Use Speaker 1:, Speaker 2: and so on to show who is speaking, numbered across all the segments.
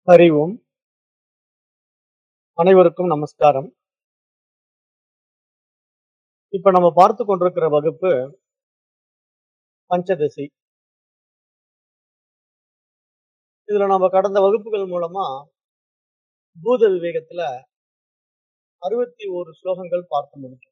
Speaker 1: ஹரி ஓம் அனைவருக்கும் நமஸ்காரம் இப்ப நம்ம பார்த்து கொண்டிருக்கிற வகுப்பு பஞ்சதசி இதுல நம்ம கடந்த வகுப்புகள் மூலமா பூத விவேகத்துல அறுபத்தி ஓரு ஸ்லோகங்கள் பார்த்து முடிச்சோம்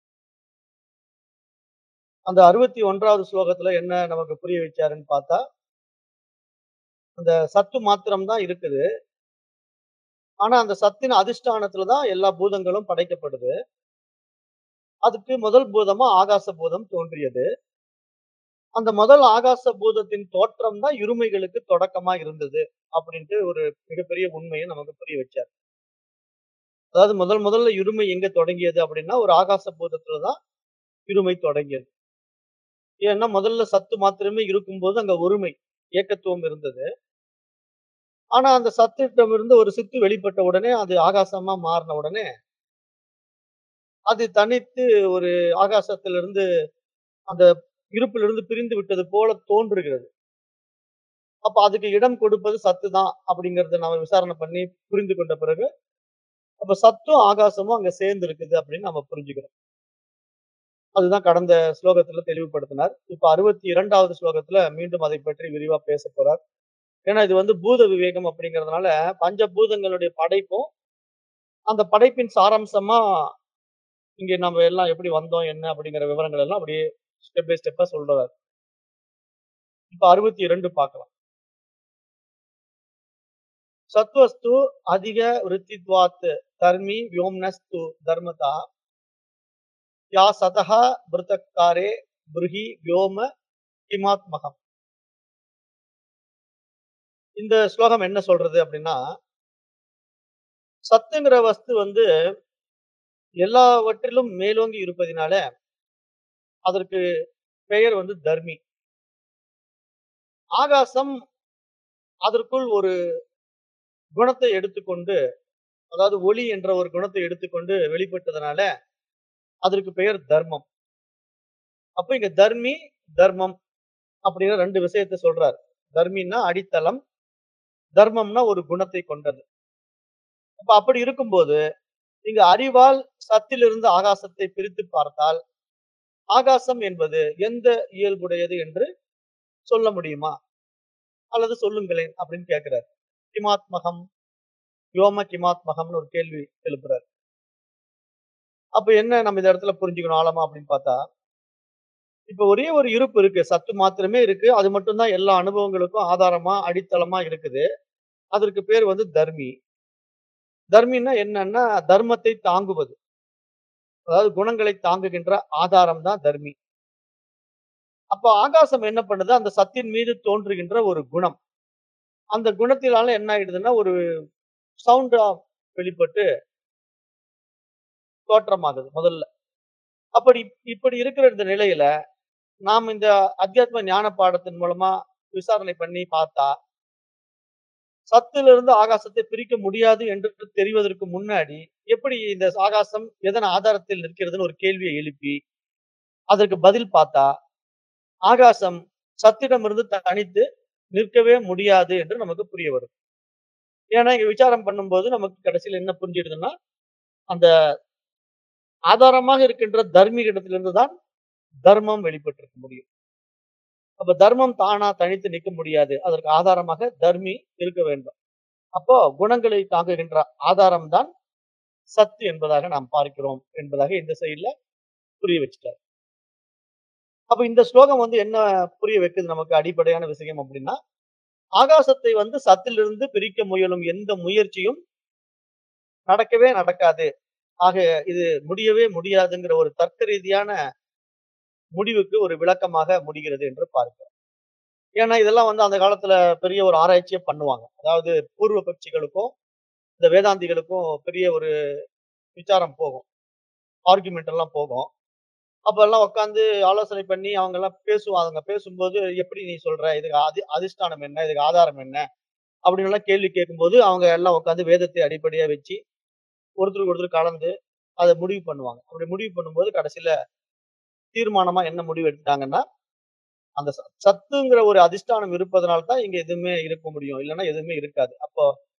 Speaker 1: அந்த அறுபத்தி ஒன்றாவது ஸ்லோகத்துல என்ன நமக்கு புரிய வச்சாருன்னு பார்த்தா அந்த சத்து மாத்திரம் தான் இருக்குது ஆனா அந்த சத்தின் அதிஷ்டானத்துல தான் எல்லா பூதங்களும் படைக்கப்படுது அதுக்கு முதல் பூதமா ஆகாச பூதம் தோன்றியது அந்த முதல் ஆகாச பூதத்தின் தோற்றம் தான் இருமைகளுக்கு தொடக்கமா இருந்தது அப்படின்ட்டு ஒரு மிகப்பெரிய உண்மையை நமக்கு புரிய வச்சார் அதாவது முதல் முதல்ல இருமை எங்க தொடங்கியது அப்படின்னா ஒரு ஆகாச பூதத்துல தான் இருமை தொடங்கியது ஏன்னா முதல்ல சத்து மாத்திரமே இருக்கும்போது அங்க ஒருமை ஏக்கத்துவம் இருந்தது ஆனா அந்த சத்திடம் இருந்து ஒரு சித்து வெளிப்பட்ட உடனே அது ஆகாசமா மாறின உடனே அது தனித்து ஒரு ஆகாசத்திலிருந்து அந்த இருப்பிலிருந்து பிரிந்து விட்டது போல தோன்றுகிறது அப்ப அதுக்கு இடம் கொடுப்பது சத்து தான் அப்படிங்கறத நாம விசாரணை பண்ணி புரிந்து கொண்ட பிறகு அப்ப சத்தும் ஆகாசமும் அங்க சேர்ந்து இருக்குது அப்படின்னு நம்ம புரிஞ்சுக்கிறோம் அதுதான் கடந்த ஸ்லோகத்துல தெளிவுபடுத்தினார் இப்ப அறுபத்தி இரண்டாவது ஸ்லோகத்துல மீண்டும் அதை பற்றி விரிவா பேச போறார் ஏன்னா இது வந்து பூத விவேகம் அப்படிங்கறதுனால பஞ்சபூதங்களுடைய படைப்பும் அந்த படைப்பின் சாராம்சமா இங்க நம்ம எல்லாம் எப்படி வந்தோம் என்ன அப்படிங்கிற விவரங்கள் எல்லாம் அப்படியே ஸ்டெப் பை ஸ்டெப்பா சொல்றாரு இப்ப அறுபத்தி இரண்டு பார்க்கலாம் சத்வஸ்து அதிக விருத்தித்வாத் தர்மி வியோம்னஸ்து தர்மதா யா சதஹ பிருத்தக்காரே பிருஹி வியோம கிமாத்மகம் இந்த ஸ்லோகம் என்ன சொல்றது அப்படின்னா சத்துங்கிற வஸ்து வந்து எல்லாவற்றிலும் மேலோங்கி இருப்பதினால அதற்கு பெயர் வந்து தர்மி ஆகாசம் அதற்குள் ஒரு குணத்தை எடுத்துக்கொண்டு அதாவது ஒளி என்ற ஒரு குணத்தை எடுத்துக்கொண்டு வெளிப்பட்டதுனால அதற்கு பெயர் தர்மம் அப்ப இங்க தர்மி தர்மம் அப்படிங்கிற ரெண்டு விஷயத்தை சொல்றார் தர்மின்னா அடித்தளம் தர்மம்னா ஒரு குணத்தை கொண்டது அப்ப அப்படி இருக்கும்போது இங்க அறிவால் சத்திலிருந்து ஆகாசத்தை பிரித்து பார்த்தால் ஆகாசம் என்பது எந்த இயல்புடையது என்று சொல்ல முடியுமா அல்லது சொல்லுங்களேன் அப்படின்னு கேட்கிறார் கிமாத்மகம் யோம கிமாத்மகம்னு ஒரு கேள்வி எழுப்புறார் அப்ப என்ன நம்ம இந்த இடத்துல புரிஞ்சுக்கணும் ஆழமா அப்படின்னு பார்த்தா இப்ப ஒரே ஒரு இருப்பு இருக்கு சத்து மாத்திரமே இருக்கு அது மட்டும்தான் எல்லா அனுபவங்களுக்கும் ஆதாரமா அடித்தளமா இருக்குது அதற்கு பேர் வந்து தர்மி தர்மின்னா என்னன்னா தர்மத்தை தாங்குவது அதாவது குணங்களை தாங்குகின்ற ஆதாரம் தான் தர்மி அப்ப ஆகாசம் என்ன பண்ணுது அந்த சத்தின் மீது தோன்றுகின்ற ஒரு குணம் அந்த குணத்தினால என்ன ஆயிடுதுன்னா ஒரு சவுண்டா வெளிப்பட்டு தோற்றமாகுது முதல்ல அப்படி இப்படி இருக்கிற இந்த நிலையில நாம் இந்த அத்தியாத்ம ஞான பாடத்தின் மூலமா விசாரணை பண்ணி பார்த்தா சத்திலிருந்து ஆகாசத்தை பிரிக்க முடியாது என்று தெரிவதற்கு முன்னாடி எப்படி இந்த ஆகாசம் எதன் ஆதாரத்தில் நிற்கிறதுன்னு ஒரு கேள்வியை எழுப்பி அதற்கு பதில் பார்த்தா ஆகாசம் சத்திடமிருந்து தனித்து நிற்கவே முடியாது என்று நமக்கு புரிய வரும் ஏன்னா இங்க விசாரம் பண்ணும்போது நமக்கு கடைசியில் என்ன புரிஞ்சிடுதுன்னா அந்த ஆதாரமாக இருக்கின்ற தர்மீகிடத்திலிருந்து தான் தர்மம் வெளிப்பட்டிருக்க முடியும் அப்ப தர்மம் தானா தனித்து நிற்க முடியாது அதற்கு ஆதாரமாக தர்மி இருக்க வேண்டும் அப்போ குணங்களை தாங்குகின்ற ஆதாரம் தான் சத்து என்பதாக நாம் பார்க்கிறோம் என்பதாக இந்த சைட்ல புரிய வச்சுட்டார் அப்ப இந்த ஸ்லோகம் வந்து என்ன புரிய வைக்குது நமக்கு அடிப்படையான விஷயம் அப்படின்னா ஆகாசத்தை வந்து சத்திலிருந்து பிரிக்க முயலும் எந்த முயற்சியும் நடக்கவே நடக்காது ஆக இது முடியவே முடியாதுங்கிற ஒரு தர்க்க ரீதியான முடிவுக்கு ஒரு விளக்கமாக முடிகிறது என்று பார்க்கிறோம் ஏன்னா இதெல்லாம் வந்து அந்த காலத்துல பெரிய ஒரு ஆராய்ச்சியை பண்ணுவாங்க அதாவது பூர்வ பட்சிகளுக்கும் இந்த வேதாந்திகளுக்கும் பெரிய ஒரு விசாரம் போகும் ஆர்குமெண்ட் எல்லாம் போகும் அப்ப எல்லாம் உட்காந்து ஆலோசனை பண்ணி அவங்க எல்லாம் பேசுவாங்க பேசும்போது எப்படி நீ சொல்ற இதுக்கு அதி அதிஷ்டானம் என்ன இதுக்கு ஆதாரம் என்ன அப்படின்னு எல்லாம் கேள்வி கேட்கும்போது அவங்க எல்லாம் உட்காந்து வேதத்தை அடிப்படையா வச்சு ஒருத்தருக்கு ஒருத்தர் கலந்து அதை முடிவு பண்ணுவாங்க அப்படி முடிவு பண்ணும்போது கடைசியில தீர்மானமா என்ன முடிவு எடுத்துட்டாங்கன்னா அந்த ச- சத்துங்கிற ஒரு அதிஷ்டானம் இருப்பதனால தான் இங்க எதுவுமே இருக்க முடியும் இல்லைன்னா எதுவுமே இருக்காது அப்போ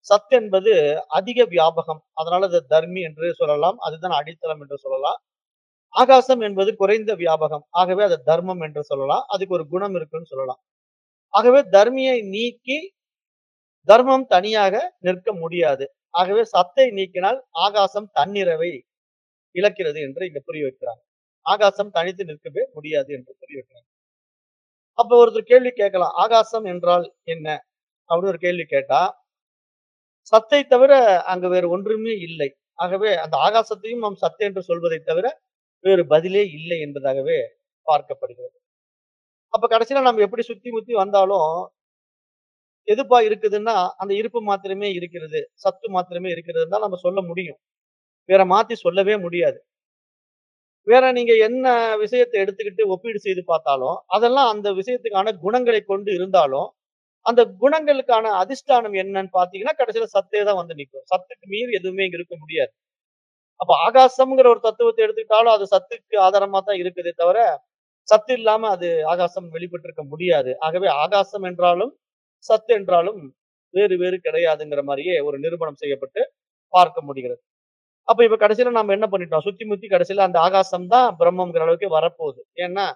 Speaker 1: சத் என்பது அதிக வியாபகம் அதனால அது தர்மி என்று சொல்லலாம் அதுதான் அடித்தளம் என்று சொல்லலாம் ஆகாசம் என்பது குறைந்த வியாபகம் ஆகவே அது தர்மம் என்று சொல்லலாம் அதுக்கு ஒரு குணம் இருக்குன்னு சொல்லலாம் ஆகவே தர்மியை நீக்கி தர்மம் தனியாக நிற்க முடியாது ஆகவே சத்தை நீக்கினால் ஆகாசம் தன்னிறவை இழக்கிறது என்று இங்க புரிய வைக்கிறாங்க ஆகாசம் தனித்து நிற்கவே முடியாது என்று புரிய வைக்கிறாங்க அப்ப ஒருத்தர் கேள்வி கேட்கலாம் ஆகாசம் என்றால் என்ன அப்படின்னு ஒரு கேள்வி கேட்டா சத்தை தவிர அங்கு வேறு ஒன்றுமே இல்லை ஆகவே அந்த ஆகாசத்தையும் நாம் சத்து என்று சொல்வதை தவிர வேறு பதிலே இல்லை என்பதாகவே பார்க்கப்படுகிறது அப்ப கடைசியில நம்ம எப்படி சுத்தி முத்தி வந்தாலும் எதுப்பா இருக்குதுன்னா அந்த இருப்பு மாத்திரமே இருக்கிறது சத்து மாத்திரமே இருக்கிறது தான் நம்ம சொல்ல முடியும் வேற மாத்தி சொல்லவே முடியாது வேற நீங்க என்ன விஷயத்தை எடுத்துக்கிட்டு ஒப்பீடு செய்து பார்த்தாலும் அதெல்லாம் அந்த விஷயத்துக்கான குணங்களை கொண்டு இருந்தாலும் அந்த குணங்களுக்கான அதிஷ்டானம் என்னன்னு பாத்தீங்கன்னா கடைசியில சத்தே தான் வந்து நிற்கும் சத்துக்கு மீறி எதுவுமே இங்க இருக்க முடியாது அப்ப ஆகாசம்ங்கிற ஒரு தத்துவத்தை எடுத்துக்கிட்டாலும் அது சத்துக்கு ஆதாரமா தான் இருக்குதே தவிர சத்து இல்லாம அது ஆகாசம் வெளிப்பட்டிருக்க முடியாது ஆகவே ஆகாசம் என்றாலும் சத்து என்றாலும் வேறு வேறு கிடையாதுங்கிற மாதிரியே ஒரு நிரூபணம் செய்யப்பட்டு பார்க்க முடிகிறது அப்ப இப்ப கடைசியில நம்ம என்ன பண்ணிட்டோம் சுத்தி முத்தி கடைசியில அந்த ஆகாசம் தான் பிரம்மங்கிற அளவுக்கு வரப்போகுது ஏன்னா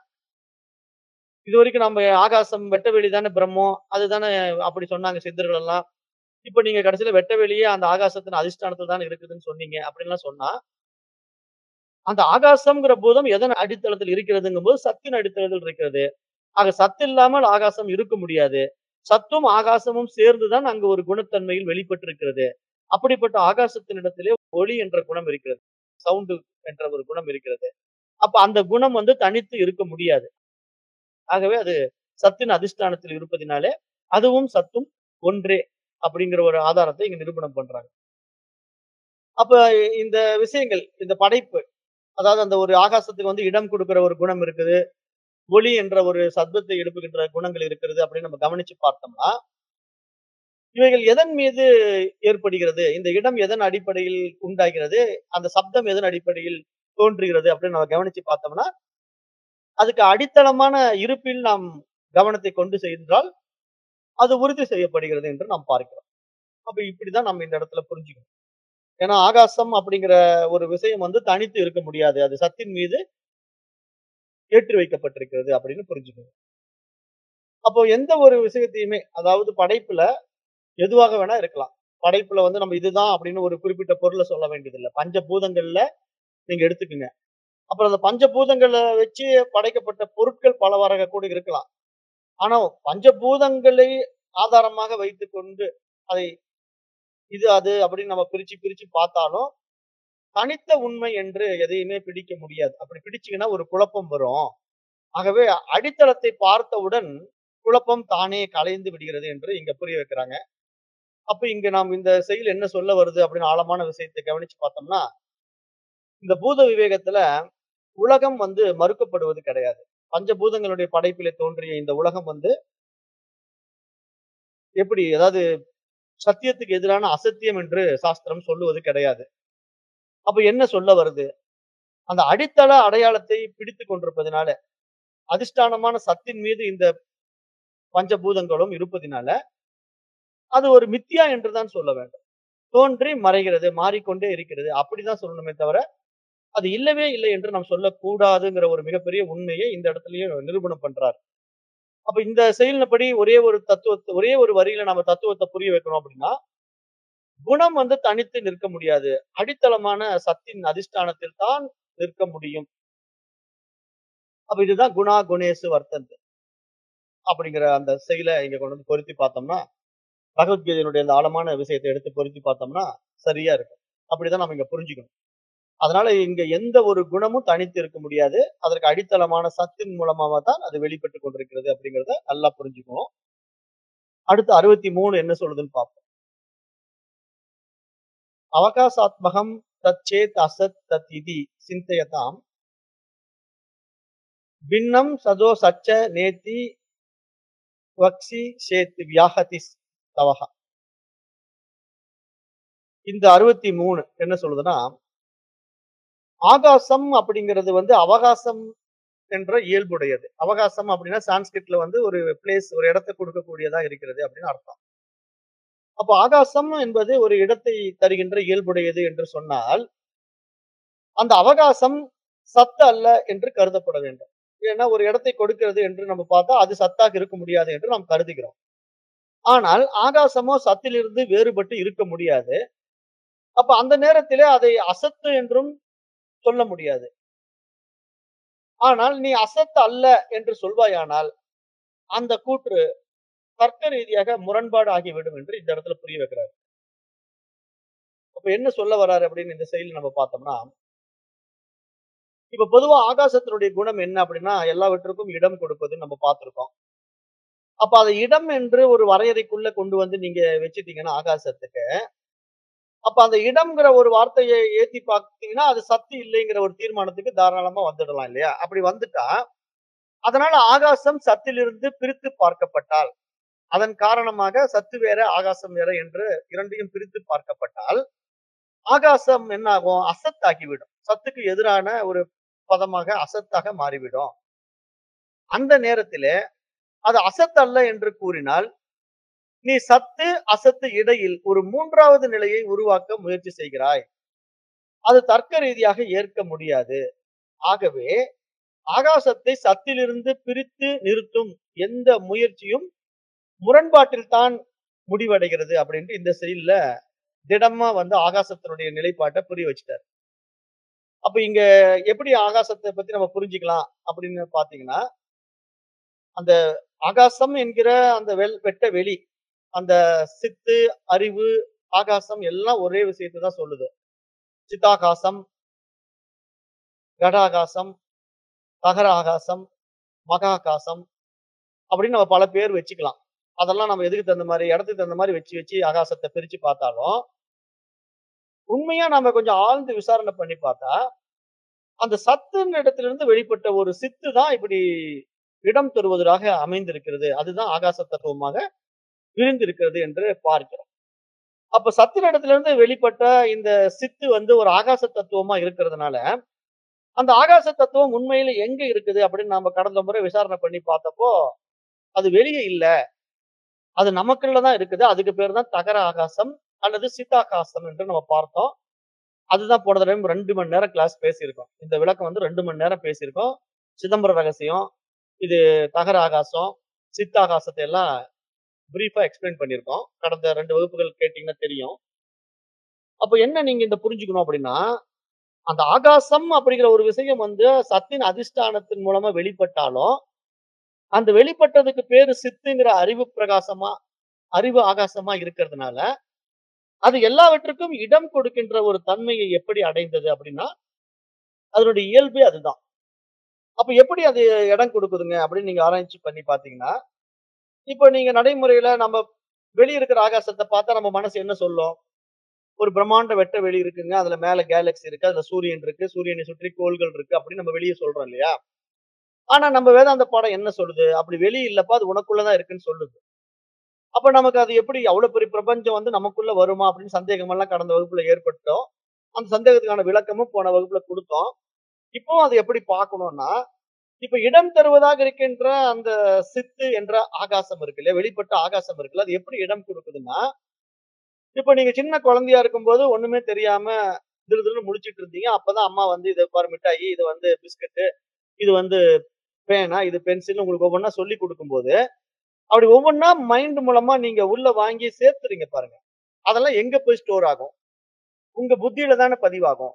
Speaker 1: இது வரைக்கும் நம்ம ஆகாசம் வெட்டவெளி தானே பிரம்மம் அதுதானே அப்படி சொன்னாங்க சித்தர்கள் எல்லாம் இப்ப நீங்க கடைசியில வெட்டவெளியே அந்த ஆகாசத்தின் அதிஷ்டானத்துல தான் இருக்குதுன்னு சொன்னீங்க அப்படின்லாம் சொன்னா அந்த ஆகாசம்ங்கிற பூதம் எதன் அடித்தளத்தில் இருக்கிறதுங்கும் போது சத்தின் அடித்தளத்தில் இருக்கிறது ஆக சத்து இல்லாமல் ஆகாசம் இருக்க முடியாது சத்தும் ஆகாசமும் சேர்ந்துதான் அங்கு ஒரு குணத்தன்மையில் வெளிப்பட்டிருக்கிறது அப்படிப்பட்ட ஆகாசத்தினிடத்திலே ஒளி என்ற குணம் இருக்கிறது சவுண்டு என்ற ஒரு குணம் இருக்கிறது அப்ப அந்த குணம் வந்து தனித்து இருக்க முடியாது ஆகவே அது சத்தின் அதிஷ்டானத்தில் இருப்பதினாலே அதுவும் சத்தும் ஒன்றே அப்படிங்கிற ஒரு ஆதாரத்தை இங்க நிரூபணம் பண்றாங்க அப்ப இந்த விஷயங்கள் இந்த படைப்பு அதாவது அந்த ஒரு ஆகாசத்துக்கு வந்து இடம் கொடுக்கிற ஒரு குணம் இருக்குது ஒளி என்ற ஒரு சத்வத்தை எழுப்புகின்ற குணங்கள் இருக்கிறது அப்படின்னு நம்ம கவனிச்சு பார்த்தோம்னா இவைகள் எதன் மீது ஏற்படுகிறது இந்த இடம் எதன் அடிப்படையில் உண்டாகிறது அந்த சப்தம் எதன் அடிப்படையில் தோன்றுகிறது அப்படின்னு நம்ம கவனிச்சு பார்த்தோம்னா அதுக்கு அடித்தளமான இருப்பில் நாம் கவனத்தை கொண்டு சென்றால் அது உறுதி செய்யப்படுகிறது என்று நாம் பார்க்கிறோம் அப்ப இப்படிதான் நம்ம இந்த இடத்துல புரிஞ்சுக்கணும் ஏன்னா ஆகாசம் அப்படிங்கிற ஒரு விஷயம் வந்து தனித்து இருக்க முடியாது அது சத்தின் மீது ஏற்றி வைக்கப்பட்டிருக்கிறது அப்படின்னு புரிஞ்சுக்கணும் அப்போ எந்த ஒரு விஷயத்தையுமே அதாவது படைப்புல எதுவாக வேணா இருக்கலாம் படைப்புல வந்து நம்ம இதுதான் அப்படின்னு ஒரு குறிப்பிட்ட பொருளை சொல்ல வேண்டியதில்லை பஞ்சபூதங்கள்ல நீங்க எடுத்துக்குங்க அப்புறம் அந்த பஞ்சபூதங்களை வச்சு படைக்கப்பட்ட பொருட்கள் பலவாறாக கூட இருக்கலாம் ஆனா பஞ்சபூதங்களை ஆதாரமாக வைத்துக்கொண்டு அதை இது அது அப்படின்னு நம்ம பிரிச்சு பிரிச்சு பார்த்தாலும் தனித்த உண்மை என்று எதையுமே பிடிக்க முடியாது அப்படி பிடிச்சீங்கன்னா ஒரு குழப்பம் வரும் ஆகவே அடித்தளத்தை பார்த்தவுடன் குழப்பம் தானே கலைந்து விடுகிறது என்று இங்க புரிய வைக்கிறாங்க அப்ப இங்க நாம் இந்த செயல் என்ன சொல்ல வருது அப்படின்னு ஆழமான விஷயத்தை கவனிச்சு பார்த்தோம்னா இந்த பூத விவேகத்துல உலகம் வந்து மறுக்கப்படுவது கிடையாது பஞ்சபூதங்களுடைய படைப்பிலே தோன்றிய இந்த உலகம் வந்து எப்படி அதாவது சத்தியத்துக்கு எதிரான அசத்தியம் என்று சாஸ்திரம் சொல்லுவது கிடையாது அப்ப என்ன சொல்ல வருது அந்த அடித்தள அடையாளத்தை பிடித்து கொண்டிருப்பதனால அதிஷ்டானமான சத்தின் மீது இந்த பஞ்சபூதங்களும் இருப்பதினால அது ஒரு மித்தியா என்றுதான் சொல்ல வேண்டும் தோன்றி மறைகிறது மாறிக்கொண்டே இருக்கிறது அப்படிதான் சொல்லணுமே தவிர அது இல்லவே இல்லை என்று நாம் சொல்லக்கூடாதுங்கிற ஒரு மிகப்பெரிய உண்மையை இந்த இடத்துலயும் நிரூபணம் பண்றார் அப்ப இந்த செயலின்படி ஒரே ஒரு தத்துவத்தை ஒரே ஒரு வரியில நம்ம தத்துவத்தை புரிய வைக்கணும் அப்படின்னா குணம் வந்து தனித்து நிற்க முடியாது அடித்தளமான சத்தின் அதிஷ்டானத்தில் தான் நிற்க முடியும் அப்ப இதுதான் குணா குணேசு வர்த்தந்து அப்படிங்கிற அந்த செயலை இங்க கொண்டு வந்து பொருத்தி பார்த்தோம்னா பகவத்கீதையினுடைய அந்த ஆழமான விஷயத்தை எடுத்து பொருத்தி பார்த்தோம்னா சரியா இருக்கும் அப்படிதான் நம்ம இங்க புரிஞ்சுக்கணும் அதனால இங்க எந்த ஒரு குணமும் தனித்து இருக்க முடியாது அதற்கு அடித்தளமான சத்தின் மூலமாக தான் அது வெளிப்பட்டு கொண்டிருக்கிறது அப்படிங்கிறத நல்லா புரிஞ்சுக்கணும் அடுத்து அறுபத்தி மூணு என்ன சொல்லுதுன்னு பார்ப்போம் அவகாசாத்மகம் தச்சேத் அசத் தத் இதி சிந்தையதாம் பின்னம் சதோ சச்ச நேத்தி வக்ஷி சேத் வியாகதி தவகா இந்த அறுபத்தி மூணு என்ன சொல்லுதுன்னா ஆகாசம் அப்படிங்கிறது வந்து அவகாசம் என்ற இயல்புடையது அவகாசம் அப்படின்னா சான்ஸ்கிரிட்ல வந்து ஒரு பிளேஸ் ஒரு இடத்தை கொடுக்கக்கூடியதா இருக்கிறது அப்படின்னு அர்த்தம் அப்ப ஆகாசம் என்பது ஒரு இடத்தை தருகின்ற இயல்புடையது என்று சொன்னால் அந்த அவகாசம் சத்து அல்ல என்று கருதப்பட வேண்டும் ஏன்னா ஒரு இடத்தை கொடுக்கிறது என்று நம்ம பார்த்தா அது சத்தாக இருக்க முடியாது என்று நாம் கருதுகிறோம் ஆனால் ஆகாசமோ சத்திலிருந்து வேறுபட்டு இருக்க முடியாது அப்ப அந்த நேரத்திலே அதை அசத்து என்றும் சொல்ல முடியாது ஆனால் நீ அசத்து அல்ல என்று சொல்வாயானால் அந்த கூற்று தர்க்க ரீதியாக முரண்பாடு ஆகிவிடும் என்று இந்த இடத்துல புரிய வைக்கிறார் அப்ப என்ன சொல்ல வர்றாரு அப்படின்னு இந்த செயல் நம்ம பார்த்தோம்னா இப்ப பொதுவா ஆகாசத்தினுடைய குணம் என்ன அப்படின்னா எல்லாவற்றுக்கும் இடம் கொடுப்பதுன்னு நம்ம பார்த்திருக்கோம் அப்ப அதை இடம் என்று ஒரு வரையறைக்குள்ள கொண்டு வந்து நீங்க வச்சுட்டீங்கன்னா ஆகாசத்துக்கு அப்ப அந்த இடம்ங்கிற ஒரு வார்த்தையை ஏத்தி பார்த்தீங்கன்னா அது சத்து இல்லைங்கிற ஒரு தீர்மானத்துக்கு தாராளமா வந்துடலாம் இல்லையா அப்படி வந்துட்டா அதனால ஆகாசம் சத்திலிருந்து பிரித்து பார்க்கப்பட்டால் அதன் காரணமாக சத்து வேற ஆகாசம் வேற என்று இரண்டையும் பிரித்து பார்க்கப்பட்டால் ஆகாசம் என்ன ஆகும் அசத்தாகிவிடும் சத்துக்கு எதிரான ஒரு பதமாக அசத்தாக மாறிவிடும் அந்த நேரத்திலே அது அசத்தல்ல என்று கூறினால் நீ சத்து அசத்து இடையில் ஒரு மூன்றாவது நிலையை உருவாக்க முயற்சி செய்கிறாய் அது தர்க்க ரீதியாக ஏற்க முடியாது ஆகவே ஆகாசத்தை சத்திலிருந்து பிரித்து நிறுத்தும் எந்த முயற்சியும் முரண்பாட்டில் தான் முடிவடைகிறது அப்படின்ட்டு இந்த செயல்ல திடமா வந்து ஆகாசத்தினுடைய நிலைப்பாட்டை புரிய வச்சுட்டார் அப்ப இங்க எப்படி ஆகாசத்தை பத்தி நம்ம புரிஞ்சுக்கலாம் அப்படின்னு பாத்தீங்கன்னா அந்த ஆகாசம் என்கிற அந்த வெள் வெட்ட வெளி அந்த சித்து அறிவு ஆகாசம் எல்லாம் ஒரே விஷயத்தை தான் சொல்லுது சித்தாகாசம் கடாகாசம் தகர ஆகாசம் மகாகாசம் அப்படின்னு நம்ம பல பேர் வச்சுக்கலாம் அதெல்லாம் நம்ம எதுக்கு தகுந்த மாதிரி இடத்துக்கு தகுந்த மாதிரி வச்சு வச்சு ஆகாசத்தை பிரிச்சு பார்த்தாலும் உண்மையா நம்ம கொஞ்சம் ஆழ்ந்து விசாரணை பண்ணி பார்த்தா அந்த சத்துன்ற இடத்துல இருந்து வெளிப்பட்ட ஒரு சித்து தான் இப்படி இடம் தருவதாக அமைந்திருக்கிறது அதுதான் ஆகாச தத்துவமாக விரிந்திருக்கிறது என்று பார்க்கிறோம் அப்ப சத்தின் இடத்துல இருந்து வெளிப்பட்ட இந்த சித்து வந்து ஒரு ஆகாச தத்துவமா இருக்கிறதுனால அந்த ஆகாச தத்துவம் உண்மையில எங்க இருக்குது அப்படின்னு நாம கடந்த முறை விசாரணை பண்ணி பார்த்தப்போ அது வெளியே இல்ல அது நமக்குள்ள தான் இருக்குது அதுக்கு பேர் தான் தகர ஆகாசம் அல்லது சித்தாகாசம் என்று நம்ம பார்த்தோம் அதுதான் போன தடவை ரெண்டு மணி நேரம் கிளாஸ் பேசியிருக்கோம் இந்த விளக்கம் வந்து ரெண்டு மணி நேரம் பேசியிருக்கோம் சிதம்பர ரகசியம் இது தகர ஆகாசம் சித்தாகாசத்தை எல்லாம் பிரீஃபா எக்ஸ்பிளைன் பண்ணியிருக்கோம் கடந்த ரெண்டு வகுப்புகள் கேட்டீங்கன்னா தெரியும் அப்ப என்ன நீங்க இந்த புரிஞ்சுக்கணும் அப்படின்னா அந்த ஆகாசம் அப்படிங்கிற ஒரு விஷயம் வந்து சத்தின் அதிஷ்டானத்தின் மூலமா வெளிப்பட்டாலும் அந்த வெளிப்பட்டதுக்கு பேரு சித்துங்கிற அறிவு பிரகாசமா அறிவு ஆகாசமா இருக்கிறதுனால அது எல்லாவற்றுக்கும் இடம் கொடுக்கின்ற ஒரு தன்மையை எப்படி அடைந்தது அப்படின்னா அதனுடைய இயல்பே அதுதான் அப்ப எப்படி அது இடம் கொடுக்குதுங்க அப்படின்னு நீங்க ஆராய்ச்சி பண்ணி பாத்தீங்கன்னா இப்போ நீங்க நடைமுறையில நம்ம வெளிய இருக்கிற ஆகாசத்தை பார்த்தா நம்ம மனசு என்ன சொல்லும் ஒரு பிரம்மாண்ட வெட்ட வெளி இருக்குங்க அதுல மேல கேலக்ஸி இருக்கு அதுல சூரியன் இருக்கு சூரியனை சுற்றி கோள்கள் இருக்கு அப்படின்னு நம்ம வெளியே சொல்றோம் இல்லையா ஆனா நம்ம வேதாந்த பாடம் என்ன சொல்லுது அப்படி வெளியே இல்லப்பா அது உனக்குள்ளதான் இருக்குன்னு சொல்லுது அப்ப நமக்கு அது எப்படி அவ்வளவு பெரிய பிரபஞ்சம் வந்து நமக்குள்ள வருமா அப்படின்னு சந்தேகம் எல்லாம் கடந்த வகுப்புல ஏற்பட்டோம் அந்த சந்தேகத்துக்கான விளக்கமும் போன வகுப்புல கொடுத்தோம் இப்போ அது எப்படி பார்க்கணும்னா இப்ப இடம் தருவதாக இருக்கின்ற அந்த சித்து என்ற ஆகாசம் இருக்கு இல்லையா வெளிப்பட்ட ஆகாசம் இருக்குல்ல அது எப்படி இடம் கொடுக்குதுன்னா இப்ப நீங்க சின்ன குழந்தையா இருக்கும்போது ஒண்ணுமே தெரியாம திரு திருன்னு முடிச்சிட்டு இருந்தீங்க அப்பதான் அம்மா வந்து இதை பாரு மிட்டாயி இது வந்து பிஸ்கட்டு இது வந்து பேனா இது பென்சில் உங்களுக்கு ஒவ்வொன்றா சொல்லி கொடுக்கும்போது அப்படி ஒவ்வொன்றா மைண்ட் மூலமா நீங்க உள்ள வாங்கி சேர்த்துறீங்க பாருங்க அதெல்லாம் எங்க போய் ஸ்டோர் ஆகும் உங்க புத்தியில தானே பதிவாகும்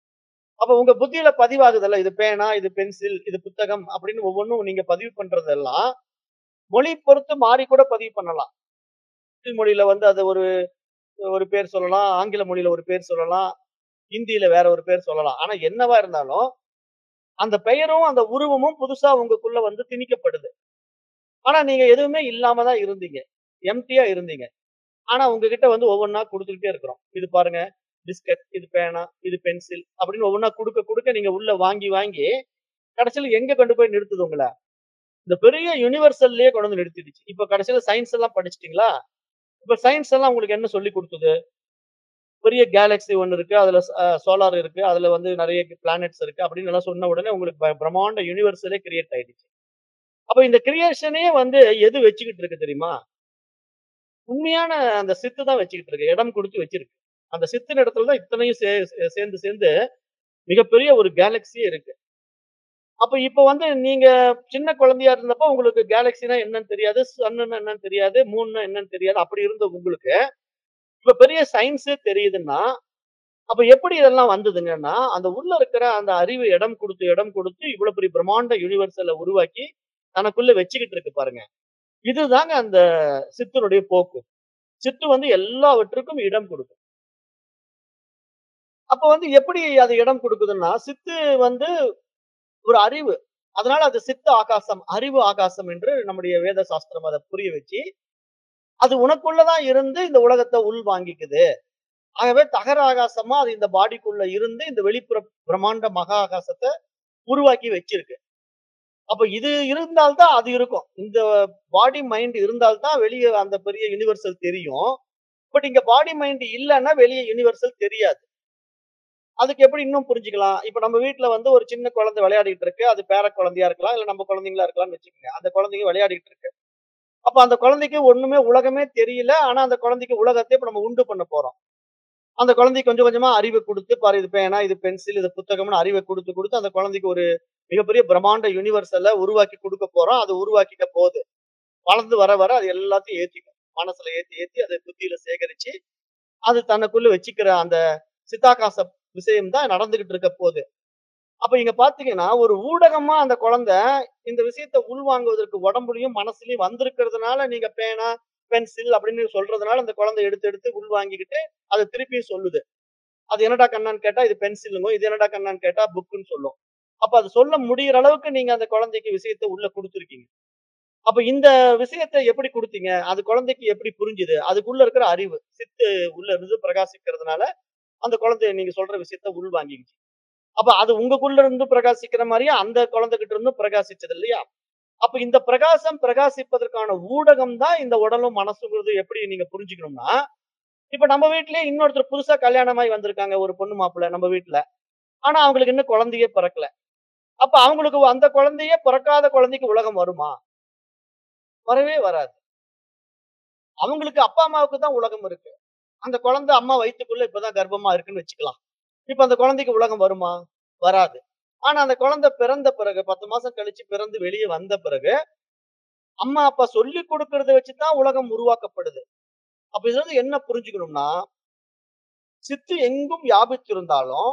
Speaker 1: அப்ப உங்க புத்தியில பதிவாகுதல்ல இது பேனா இது பென்சில் இது புத்தகம் அப்படின்னு ஒவ்வொன்றும் நீங்க பதிவு பண்றதெல்லாம் மொழி பொறுத்து மாறி கூட பதிவு பண்ணலாம் தமிழ் மொழியில வந்து அது ஒரு ஒரு பேர் சொல்லலாம் ஆங்கில மொழியில ஒரு பேர் சொல்லலாம் ஹிந்தியில வேற ஒரு பேர் சொல்லலாம் ஆனா என்னவா இருந்தாலும் அந்த பெயரும் அந்த உருவமும் புதுசா உங்களுக்குள்ள வந்து திணிக்கப்படுது ஆனா நீங்க எதுவுமே இல்லாம தான் இருந்தீங்க எம்டியா இருந்தீங்க ஆனா உங்ககிட்ட வந்து ஒவ்வொன்றா கொடுத்துக்கிட்டே இருக்கிறோம் இது பாருங்க பிஸ்கட் இது பேனா இது பென்சில் அப்படின்னு ஒவ்வொன்றா கொடுக்க கொடுக்க நீங்க உள்ள வாங்கி வாங்கி கடைசியில எங்க கொண்டு போய் நிறுத்துது உங்களை இந்த பெரிய யூனிவர்சல்லயே கொண்டு வந்து நிறுத்திடுச்சு இப்ப கடைசியில சயின்ஸ் எல்லாம் படிச்சிட்டீங்களா இப்ப சயின்ஸ் எல்லாம் உங்களுக்கு என்ன சொல்லி கொடுத்தது பெரிய கேலக்ஸி ஒன்று இருக்கு அதுல சோலார் இருக்கு அதுல வந்து நிறைய பிளானட்ஸ் இருக்கு அப்படின்னு எல்லாம் சொன்ன உடனே உங்களுக்கு ப- பிரம்மாண்ட யூனிவர்சலே கிரியேட் ஆயிடுச்சு அப்ப இந்த கிரியேஷனே வந்து எது வச்சுக்கிட்டு இருக்கு தெரியுமா உண்மையான அந்த சித்து தான் வச்சுக்கிட்டு இருக்கு. இடம் குடுத்து வச்சிருக்கு. அந்த சித்தின் இடத்துல தான் இத்தனையும் சே சே சேர்ந்து சேர்ந்து மிகப்பெரிய ஒரு கேலக்ஸியே இருக்கு. அப்ப இப்ப வந்து நீங்க சின்ன குழந்தையா இருந்தப்ப உங்களுக்கு கேலக்ஸினா என்னன்னு தெரியாது. சன்னுன்னா என்னன்னு தெரியாது. மூன்ன்னா என்னன்னு தெரியாது. அப்படி இருந்த உங்களுக்கு, இப்ப பெரிய சயின்ஸே தெரியுதுன்னா, அப்ப எப்படி இதெல்லாம் வந்ததுங்கன்னா, அந்த உள்ள இருக்கிற அந்த அறிவு இடம் குடுத்து, இடம் குடுத்து இவ்வளவு பெரிய பிரம்மாண்ட யுனிவர்ஸல உருவாக்கி தனக்குள்ள வச்சுக்கிட்டு இருக்கு பாருங்க. இதுதாங்க அந்த சித்தனுடைய போக்கு. சித்து வந்து எல்லாவற்றுக்கும் இடம் குடுக்கும். அப்ப வந்து எப்படி அது இடம் குடுக்குதுன்னா, சித்து வந்து ஒரு அறிவு. அதனால அது சித்த ஆகாசம், அறிவு ஆகாசம் என்று நம்முடைய வேத சாஸ்திரம் அத புரிய வச்சு, அது உனக்குள்ள தான் இருந்து இந்த உலகத்த உள்வாங்கிக்குது. ஆகவே தகர ஆகாசமா அது இந்த பாடிக்குள்ள இருந்து இந்த வெளிப்புற பிரம்மாண்ட மகா ஆகாசத்த உருவாக்கி வச்சிருக்கு. அப்ப இது இருந்தால் தான் அது இருக்கும். இந்த பாடி மைண்ட் இருந்தால் தான் வெளிய அந்த பெரிய யுனிவர்சல் தெரியும். பட் இங்க பாடி மைண்ட் இல்லன்னா வெளிய யுனிவர்சல் தெரியாது. அதுக்கு எப்படி இன்னும் புரிஞ்சுக்கலாம். இப்ப நம்ம வீட்ல வந்து ஒரு சின்ன குழந்தை விளையாடிட்டு இருக்கு. அது பேர குழந்தையா இருக்கலாம். இல்ல நம்ம குழந்தைங்களா இருக்கலாம்னு வச்சுக்கங்க. அந்த குழந்தைங்க விளையாடிட்டு இருக்கு. அப்ப அந்த குழந்தைக்கு ஒண்ணுமே உலகமே தெரியல. ஆனா அந்த குழந்தைக்கு உலகத்தை இப்ப நம்ம உண்டு பண்ண போறோம். அந்த குழந்தைக்கு கொஞ்சம் கொஞ்சமா அறிவ குடுத்து, பாரு இது பேனா, இது பென்சில், இது புத்தகம்னு அறிவ குடுத்து, குடுத்து அந்த குழந்தைக்கு ஒரு மிகப்பெரிய பிரம்மாண்ட யுனிவர்சல உருவாக்கி குடுக்க போறோம். அது உருவாக்கிக்க போது. வளர்ந்து வர வர அது எல்லாத்தையும் ஏத்திக்கும். மனசுல ஏத்தி ஏத்தி அத புத்தியில சேகரிச்சு, அது தனக்குள்ள வச்சுக்கிற அந்த சித்தாகாச விஷயம் தான் நடந்துகிட்டு இருக்க போது. அப்ப இங்க பார்த்தீங்கன்னா, ஒரு ஊடகமா அந்த குழந்தை இந்த விஷயத்த உள்வாங்குவதற்கு உடம்புலயும், மனசுலயும் வந்திருக்கிறதுனால நீங்க பேனா, பென்சில் அப்படின்னு சொல்றதுனால அந்த குழந்தை எடுத்து எடுத்து உள்வாங்கிக்கிட்டு அத திருப்பியும் சொல்லுது. அது என்னடா கண்ணான்னு கேட்டா இது பென்சிலுங்கும். இது என்னடா கண்ணான்னு கேட்டா புக்குன்னு சொல்லும். அப்ப அது சொல்ல முடியிற அளவுக்கு நீங்க அந்த குழந்தைக்கு விஷயத்த உள்ள குடுத்திருக்கீங்க. அப்ப இந்த விஷயத்த எப்படி குடுத்தீங்க? அது குழந்தைக்கு எப்படி புரிஞ்சுது? அதுக்குள்ள இருக்கிற அறிவு. சித்து உள்ள இருந்து பிரகாசிக்கிறதுனால, அந்த குழந்தை நீங்க சொல்ற விஷயத்த உள்வாங்கிக்கிச்சு. அப்ப அது உங்களுக்குள்ள இருந்து பிரகாசிக்கிற மாரியே அந்த குழந்தைகிட்ட இருந்தும் பிரகாசிச்சது இல்லையா? அப்ப இந்த பிரகாசம் பிரகாசிப்பதற்கான ஊடகம் தான் இந்த உடலும், மனசுங்கிறது எப்படி நீங்க புரிஞ்சுக்கணும்னா, இப்ப நம்ம வீட்லயே இன்னொருத்தர் புதுசா கல்யாணமாயி வந்திருக்காங்க. ஒரு பொண்ணு மாப்பிள்ளை நம்ம வீட்ல. ஆனா அவங்களுக்கு இன்னும் குழந்தையே பிறக்கல. அப்ப அவங்களுக்கு அந்த குழந்தையே பிறக்காத குழந்தைக்கு உலகம் வருமா? வரவே வராது. அவங்களுக்கு அப்பா, அம்மாவுக்கு தான் உலகம் இருக்கு. அந்த குழந்தை அம்மா வயித்துக்குள்ள இப்பதான் கர்ப்பமா இருக்குன்னு வச்சுக்கலாம். இப்ப அந்த குழந்தைக்கு உலகம் வருமா? வராது. ஆனா அந்த குழந்தை பிறந்த பிறகு 10 மாசம் கழிச்சு பிறந்து வெளிய வந்த பிறகு, அம்மா, அப்பா சொல்லிக் குடுக்கிறத வச்சு தான் உலகம் உருவாக்கப்படுது. அப்ப இதுல இருந்து என்ன புரிஞ்சுக்கணும்னா, சித்து எங்கும் வியாபித்திருந்தாலும்,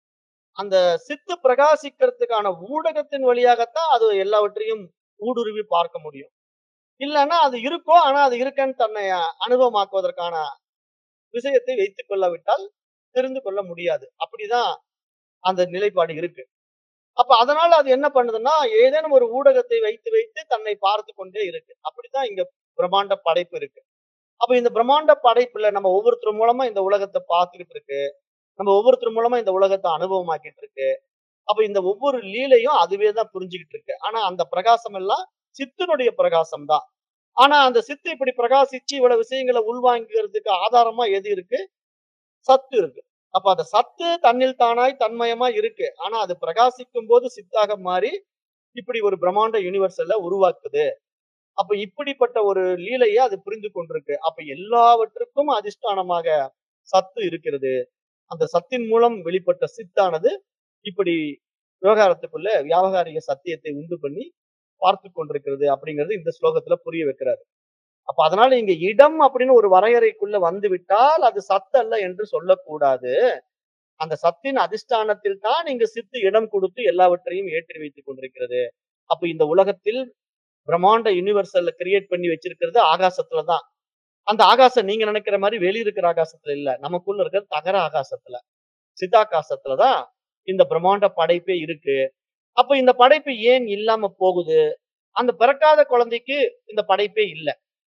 Speaker 1: அந்த சித்து பிரகாசிக்கிறதுக்கான ஊடகத்தின் வழியாகத்தான் அது எல்லாவற்றையும் ஊடுருவி பார்க்க முடியும். இல்லன்னா அது இருக்கும். ஆனா அது இருக்கன்னு தன்னை அனுபவமாக்குவதற்கான விஷயத்தை வைத்துக் கொள்ளாவிட்டால் தெரிந்து கொள்ள முடியாது. அப்படிதான் அந்த நிலைப்பாடு இருக்கு. அப்ப அதனால அது என்ன பண்ணுதுன்னா, ஏதேனும் ஒரு ஊடகத்தை வைத்து வைத்து தன்னை பார்த்துக் கொண்டே இருக்கு. அப்படித்தான் இங்க பிரம்மாண்ட படைப்பு இருக்கு. அப்ப இந்த பிரம்மாண்ட படைப்புல நம்ம ஒவ்வொருத்தர் மூலமா இந்த உலகத்த பார்த்துக்கிட்டு இருக்கு. நம்ம ஒவ்வொருத்தர் மூலமா இந்த உலகத்த அனுபவமாக்கிட்டு இருக்கு. அப்ப இந்த ஒவ்வொரு லீலையும் அதுவே தான் புரிஞ்சுகிட்டு இருக்கு. ஆனா அந்த பிரகாசம் எல்லாம் சித்தினுடைய பிரகாசம் தான். ஆனா அந்த சித்து இப்படி பிரகாசிச்சு இவ்வளவு விஷயங்கள உள்வாங்கிறதுக்கு ஆதாரமா எது இருக்கு? சத்து இருக்கு. அப்ப அந்த சத்து தன்னில் தானாய் தன்மயமா இருக்கு. ஆனா அது பிரகாசிக்கும்போது சித்தாக மாறி, இப்படி ஒரு பிரம்மாண்ட யுனிவர்ஸல உருவாக்குது. அப்ப இப்படிப்பட்ட ஒரு லீலைய அது புரிந்து கொண்டிருக்கு. அப்ப எல்லாவற்றுக்கும் அதிஷ்டானமாக சத்து இருக்கிறது. அந்த சத்தின் மூலம் வெளிப்பட்ட சித்தானது இப்படி விவகாரத்துக்குள்ள வியாவகாரிக சத்தியத்தை உண்டு பண்ணி பார்த்துக் கொண்டிருக்கிறது அப்படிங்கிறது இந்த ஸ்லோகத்துல புரிய வைக்கிறாரு. அப்ப அதனால இங்க இடம் அப்படின்னு ஒரு வரையறைக்குள்ள வந்து விட்டால் அது சத்து அல்ல என்று சொல்லக்கூடாது. அந்த சத்தின் அதிஷ்டானத்தில் தான் இங்கு சித்து இடம் கொடுத்து எல்லாவற்றையும் ஏற்றி வைத்துக் கொண்டிருக்கிறது. அப்ப இந்த உலகத்தில் பிரம்மாண்ட யுனிவர்சல்ல கிரியேட் பண்ணி வச்சிருக்கிறது ஆகாசத்துல தான். அந்த ஆகாசம் நீங்க நினைக்கிற மாரி வெளிய இருக்கிற ஆகாசத்துல இல்ல. நமக்குள்ள இருக்கிற தகர ஆகாசத்துல. சிதாகாசத்துல தான் இந்த பிரம்மாண்ட படைப்பே இருக்கு. அப்ப இந்த படைப்பு ஏன் இல்லாம போகுது? அந்த பிறக்காத குழந்தைக்கு இந்த படைப்பே இல்ல.